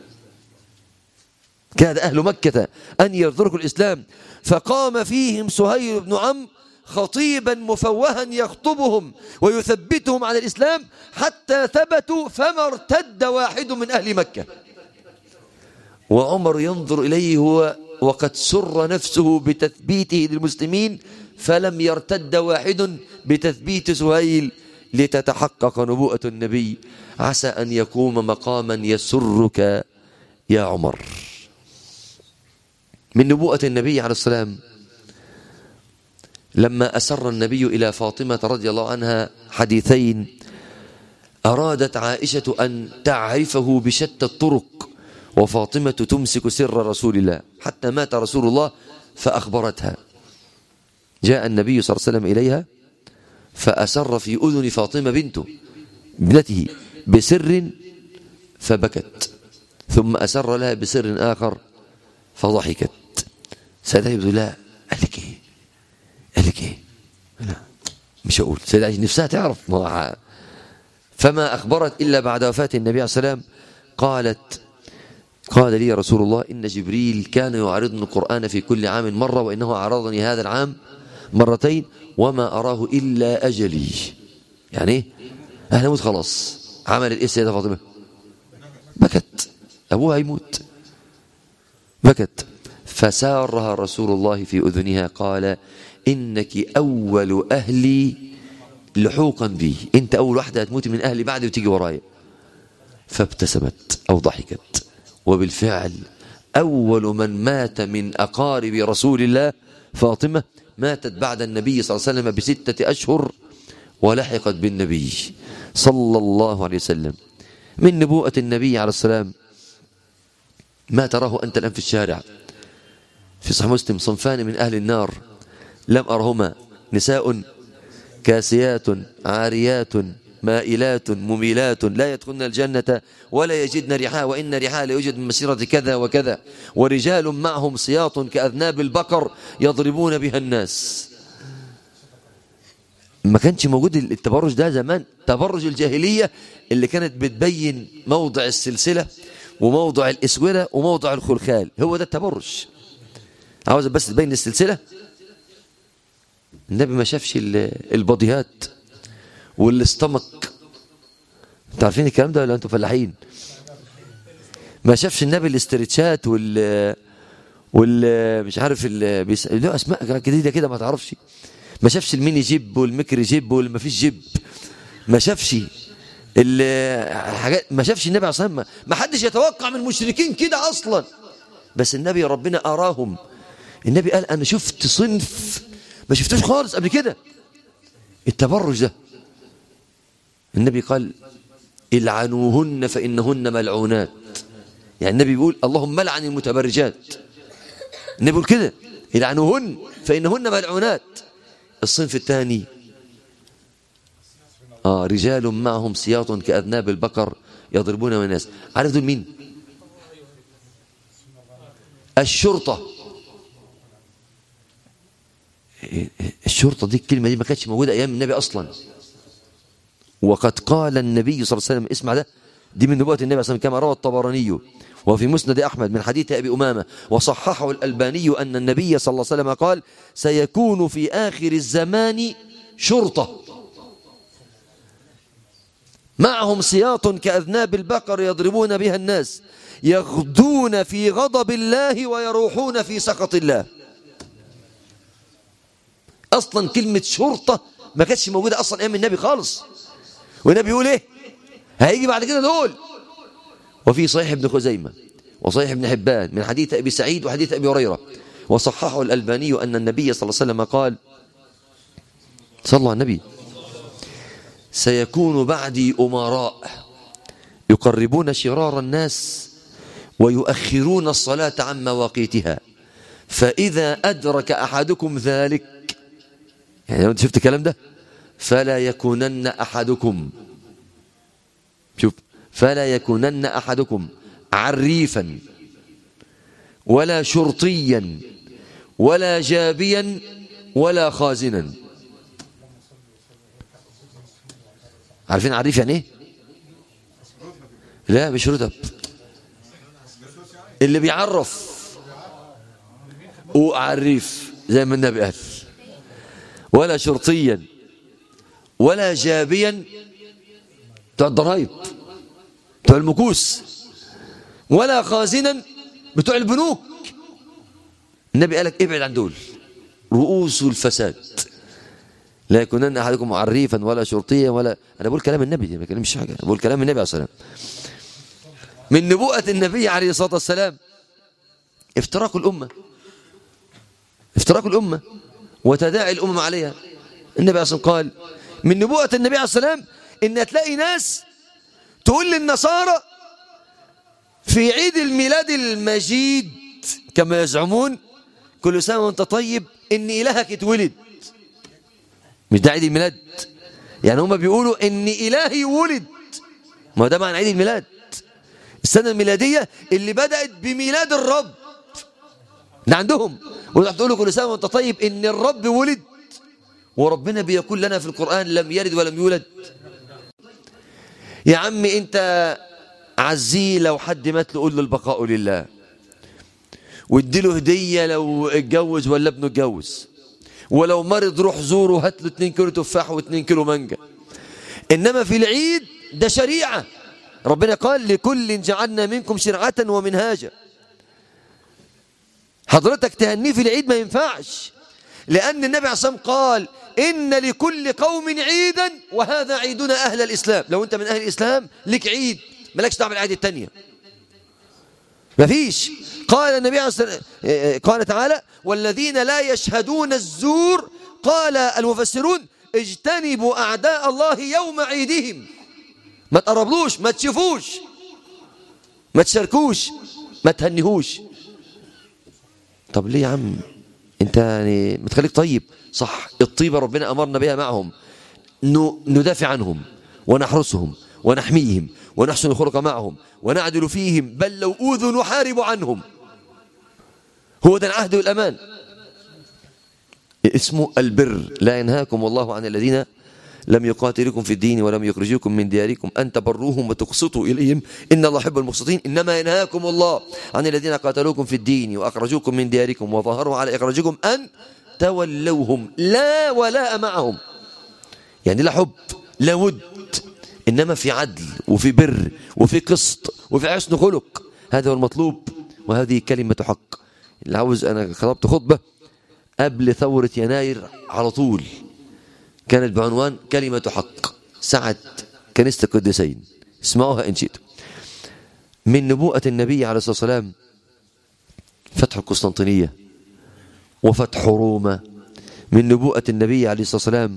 كاد أهل مكة أن يتركوا الإسلام فقام فيهم سهيل بن عمرو خطيبا مفوها يخطبهم ويثبتهم على الإسلام حتى ثبتوا فما ارتد واحد من أهل مكة وعمر ينظر إليه هو وقد سر نفسه بتثبيته للمسلمين فلم يرتد واحد بتثبيت سهيل لتتحقق نبوءة النبي عسى أن يقوم مقاما يسرك يا عمر من نبوءة النبي عليه السلام لما أسر النبي إلى فاطمة رضي الله عنها حديثين أرادت عائشة أن تعرفه بشتى الطرق وفاطمة تمسك سر رسول الله حتى مات رسول الله فأخبرتها جاء النبي صلى الله عليه وسلم إليها فأسر في أذن فاطمة بنته ابنته بسر فبكت ثم أسر لها بسر آخر فضحكت سيدة يقول لا قال لك ايه قال لك ايه لا مش هقول سيدة عائشة نفسها تعرف ما فما أخبرت إلا بعد وفاة النبي عليه السلام قالت قال لي رسول الله إن جبريل كان يعرضني القرآن في كل عام مرة وإنه أعرضني هذا العام مرتين وما أراه إلا أجلي يعني ايه أهلا موت خلاص عملت إيه السيدة فاطمة بكت أبوها يموت بكت فسارها رسول الله في أذنها قال إنك أول أهلي لحوقا بي أنت أول واحدة هتموتي من أهلي بعدي وتيجي ورايا فابتسمت أو ضحكت وبالفعل أول من مات من أقارب رسول الله فاطمة ماتت بعد النبي صلى الله عليه وسلم بستة أشهر ولحقت بالنبي صلى الله عليه وسلم من نبوءة النبي عليه السلام ما تراه أنت الآن في الشارع في صحيح مسلم صنفان من أهل النار لم أرهما نساء كاسيات عاريات مائلات مميلات لا يدخلن الجنة ولا يجدن ريحها وإن ريحها لا يوجد من مسيرة كذا وكذا ورجال معهم سياط كأذناب البقر يضربون بها الناس ما كانش موجود التبرج ده زمان تبرج الجاهلية اللي كانت بتبين موضع السلسلة وموضع الإسورة وموضع الخلخال هو ده التبرج عاوز بس تبين السلسلة النبي ما شافش البضيهات والاستمك انتوا عارفين الكلام ده ولا انتوا فلاحين ما شافش النبي الاسترتشات وال وال مش عارف ال بيس... له اسماء جديده كده ما تعرفش ما شافش الميني جيب والميكري جيب واللي ما فيش جيب ما شافش الحاجات ما شافش النبي عليه الصلاه والسلام ما حدش يتوقع من المشركين كده اصلا بس النبي ربنا اراهم النبي قال انا شفت صنف ما شفتوش خالص قبل كده التبرج ده النبي قال العنوهن فإنهن ملعونات يعني النبي بيقول اللهم لعن المتبرجات النبي بيقول كده العنوهن فإنهن ملعونات الصنف الثاني آه رجال معهم سياط كأذناب البقر يضربون من الناس عارف دول مين الشرطة الشرطة دي الكلمة دي ما كانتش موجودة أيام النبي أصلا وقد قال النبي صلى الله عليه وسلم اسمع ده دي من نبوة النبي صلى الله عليه وسلم كما روى الطبراني وفي مسند أحمد من حديث أبي أمامة وصححه الألباني أن النبي صلى الله عليه وسلم قال سيكون في آخر الزمان شرطة معهم سياط كأذناب البقر يضربون بها الناس يغدون في غضب الله ويروحون في سخط الله أصلا كلمة شرطة ما كانتش موجودة أصلا أيام النبي خالص والنبي يقول إيه هيجي بعد كده دول وفي صحيح ابن خزيمة وصحيح ابن حبان من حديث أبي سعيد وحديث أبي هريرة وصححه الألباني أن النبي صلى الله عليه وسلم قال صلى على النبي سيكون بعدي أمراء يقربون شرار الناس ويؤخرون الصلاة عن مواقيتها فإذا أدرك أحدكم ذلك يعني لو أنت شفت الكلام ده فلا يكونن أحدكم شوف فلا يكونن أحدكم عريفا ولا شرطيا ولا جابيا ولا خازنا عارفين عريف يعني ايه لا مش رتب اللي بيعرف وعريف زي ما النبي قال ولا شرطيا ولا جابيا بتوع الضرايب بتوع المكوس ولا خازنا بتوع البنوك النبي قالك ابعد عن دول رؤوس الفساد لا يكونن احدكم عريفا ولا شرطيا ولا انا بقول كلام النبي ما بكلمش حاجه بقول كلام النبي عليه الصلاه من نبوءه النبي عليه الصلاه والسلام افتراق الامه افتراق الامه وتداعي الامم عليها النبي عليه الصلاه قال من نبوءه النبي عليه الصلاه والسلام ان تلاقي ناس تقول للنصارى في عيد الميلاد المجيد كما يزعمون كل سنه وانت طيب ان الهك اتولد مش ده عيد الميلاد يعني هم بيقولوا ان الهي ولد ما ده معنى عيد الميلاد السنه الميلاديه اللي بدات بميلاد الرب ده عندهم وتروح تقول له كل سنه وانت طيب ان الرب ولد وربنا بيقول لنا في القران لم يلد ولم يولد يا عم انت عزيه لو حد مات له قول له البقاء لله واديله هديه لو اتجوز ولا ابنه اتجوز ولو مرض روح زوره هات له 2 كيلو تفاح و2 كيلو مانجا انما في العيد ده شريعه ربنا قال لكل جعلنا منكم شرعه ومنهاجا حضرتك تهنيه في العيد ما ينفعش لان النبي عليه الصلاه قال ان لكل قوم عيدا وهذا عيدنا اهل الاسلام لو انت من اهل الاسلام لك عيد مالكش دعوه بالايات الثانيه مفيش قال النبي عليه الصلاه والسلام قال تعالى والذين لا يشهدون الزور قال المفسرون اجتنبوا اعداء الله يوم عيدهم ما تقربلوش ما تشوفوش ما تشاركوش ما تهنهوش طب ليه يا عم انت يعني ما تخليك طيب صح الطيبه ربنا امرنا بها معهم ندافع عنهم ونحرسهم ونحميهم ونحسن الخلق معهم ونعدل فيهم بل لو اوذوا نحارب عنهم هو ده العهد والامان اسمه البر لا ينهاكم الله عن الذين لم يقاتلكم في الدين ولم يخرجوكم من دياركم أن تبروهم وتقسطوا إليهم إن الله يحب المقسطين إنما ينهاكم الله عن الذين قاتلوكم في الدين وأخرجوكم من دياركم وظهروا على إخراجكم أن تولوهم لا ولاء معهم يعني لا حب لا ود إنما في عدل وفي بر وفي قسط وفي حسن خلق هذا هو المطلوب وهذه كلمة حق اللي عاوز أنا خطبت خطبة قبل ثورة يناير على طول كانت بعنوان كلمة حق سعد كنيسة القديسين اسمعوها إن شئتم من نبوءة النبي عليه الصلاة والسلام فتح القسطنطينية وفتح روما من نبوءة النبي عليه الصلاة والسلام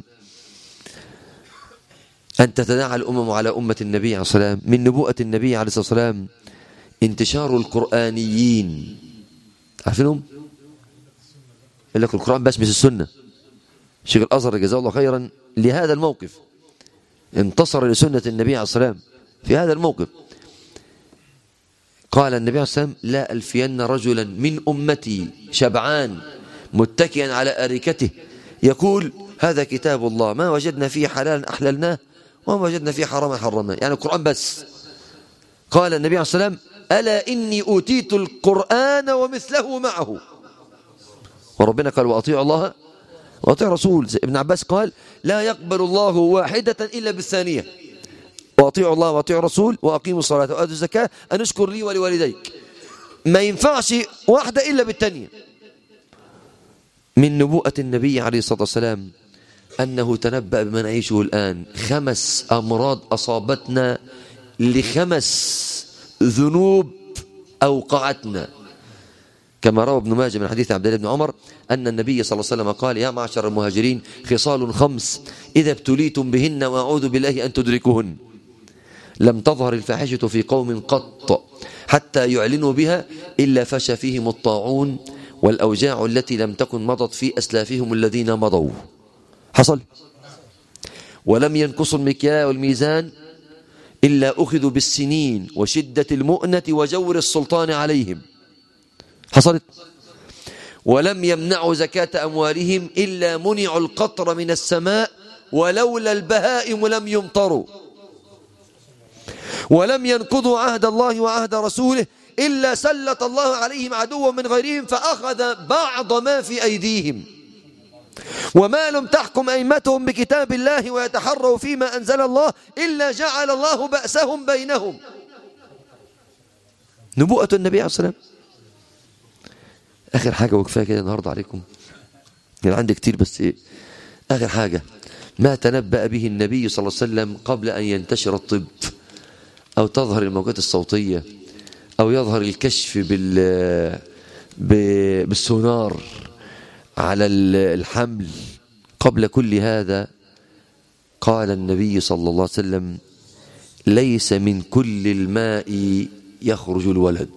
أن تتداعى الأمم على أمة النبي عليه الصلاة والسلام من نبوءة النبي عليه الصلاة والسلام انتشار القرآنيين عارفينهم؟ يقول لك القرآن بس مش السنة شيخ الأزهر جزاه الله خيرا لهذا الموقف انتصر لسنة النبي عليه الصلاة والسلام في هذا الموقف قال النبي عليه الصلاة والسلام لا ألفين رجلا من أمتي شبعان متكئا على أريكته يقول هذا كتاب الله ما وجدنا فيه حلالا أحللناه وما وجدنا فيه حراما حرمناه يعني القرآن بس قال النبي عليه الصلاة والسلام ألا إني أوتيت القرآن ومثله معه وربنا قال وأطيعوا الله وأطيع رسول ابن عباس قال لا يقبل الله واحدة إلا بالثانية وأطيعوا الله وأطيعوا رسول وأقيموا الصلاة وآتوا الزكاة أن اشكر لي ولوالديك ما ينفعش واحدة إلا بالثانية من نبوءة النبي عليه الصلاة والسلام أنه تنبأ بما نعيشه الآن خمس أمراض أصابتنا لخمس ذنوب أوقعتنا كما روى ابن ماجه من حديث عبد الله بن عمر أن النبي صلى الله عليه وسلم قال يا معشر المهاجرين خصال خمس إذا ابتليتم بهن وأعوذ بالله أن تدركوهن لم تظهر الفاحشة في قوم قط حتى يعلنوا بها إلا فشى فيهم الطاعون والأوجاع التي لم تكن مضت في أسلافهم الذين مضوا حصل ولم ينقصوا المكيال والميزان إلا أخذوا بالسنين وشدة المؤنة وجور السلطان عليهم حصلت ولم يمنعوا زكاة أموالهم إلا منعوا القطر من السماء ولولا البهائم لم يمطروا ولم ينقضوا عهد الله وعهد رسوله إلا سلط الله عليهم عدوا من غيرهم فأخذ بعض ما في أيديهم وما لم تحكم أئمتهم بكتاب الله ويتحروا فيما أنزل الله إلا جعل الله بأسهم بينهم نبوءة النبي عليه الصلاة والسلام آخر حاجة وكفاية كده النهاردة عليكم يعني عندي كتير بس إيه آخر حاجة ما تنبأ به النبي صلى الله عليه وسلم قبل أن ينتشر الطب أو تظهر الموجات الصوتية أو يظهر الكشف بال بالسونار على الحمل قبل كل هذا قال النبي صلى الله عليه وسلم ليس من كل الماء يخرج الولد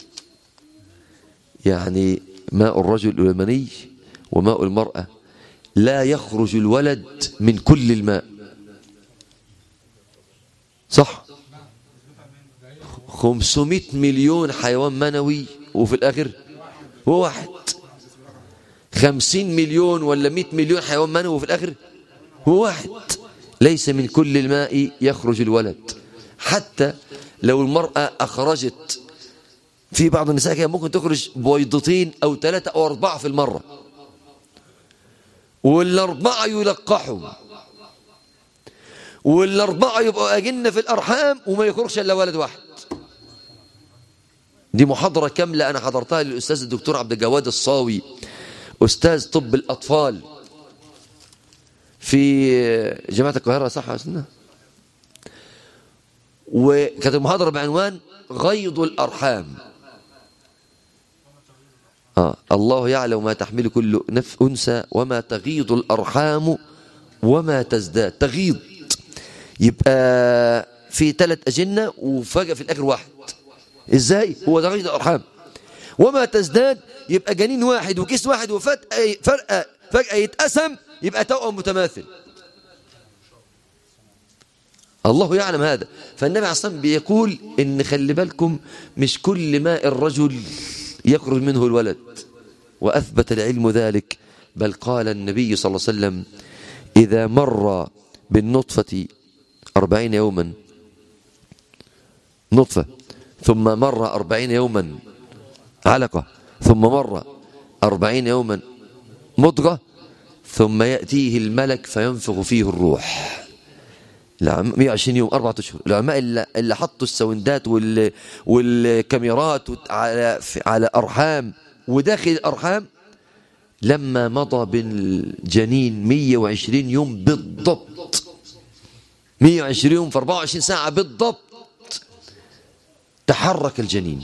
يعني ماء الرجل المني وماء المرأة لا يخرج الولد من كل الماء صح 500 مليون حيوان منوي وفي الآخر هو واحد 50 مليون ولا 100 مليون حيوان منوي وفي الآخر هو واحد ليس من كل الماء يخرج الولد حتى لو المرأة أخرجت في بعض النساء كده ممكن تخرج بويضتين أو ثلاثة أو أربعة في المرة والأربعة يلقحوا والأربعة يبقوا أجن في الأرحام وما يخرجش إلا ولد واحد دي محاضرة كاملة أنا حضرتها للأستاذ الدكتور عبد الجواد الصاوي أستاذ طب الأطفال في جامعة القاهرة صح يا سنة وكانت المحاضرة بعنوان غيض الأرحام آه الله يعلم ما تحمل كل نف أنثى وما تغيض الأرحام وما تزداد تغيض يبقى في ثلاث أجنة وفجأة في الآخر واحد إزاي هو تغيض الأرحام وما تزداد يبقى جنين واحد وكيس واحد وفجأة فجأة يتقسم يبقى توأم متماثل الله يعلم هذا فالنبي عليه الصلاة والسلام بيقول إن خلي بالكم مش كل ماء الرجل يخرج منه الولد وأثبت العلم ذلك بل قال النبي صلى الله عليه وسلم إذا مر بالنطفة أربعين يوما نطفة ثم مر أربعين يوما علقة ثم مر أربعين يوما مضغة ثم يأتيه الملك فينفخ فيه الروح 120 يوم أربعة أشهر العلماء اللي, اللي حطوا السوندات وال والكاميرات على على أرحام وداخل الأرحام لما مضى بالجنين 120 يوم بالضبط 120 يوم في 24 ساعة بالضبط تحرك الجنين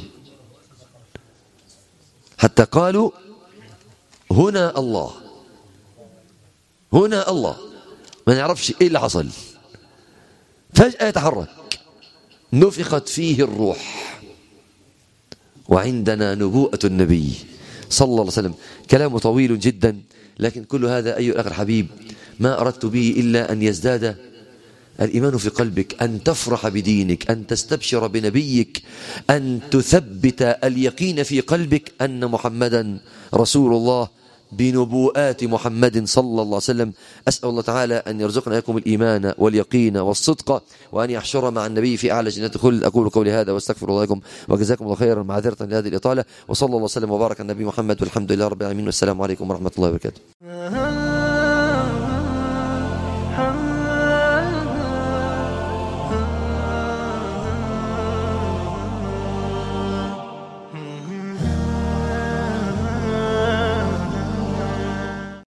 حتى قالوا هنا الله هنا الله ما نعرفش ايه اللي حصل فجأة يتحرك نفخت فيه الروح وعندنا نبوءة النبي صلى الله عليه وسلم كلامه طويل جدا لكن كل هذا أيها الأخ الحبيب ما أردت به إلا أن يزداد الإيمان في قلبك أن تفرح بدينك أن تستبشر بنبيك أن تثبت اليقين في قلبك أن محمدا رسول الله بنبوءات محمد صلى الله عليه وسلم أسأل الله تعالى أن يرزقنا لكم الإيمان واليقين والصدق وأن يحشر مع النبي في أعلى جنات الخلد أقول قولي هذا واستغفر الله لكم وجزاكم الله خيرا معذرة لهذه الإطالة وصلى الله وسلم وبارك على النبي محمد والحمد لله رب العالمين والسلام عليكم ورحمة الله وبركاته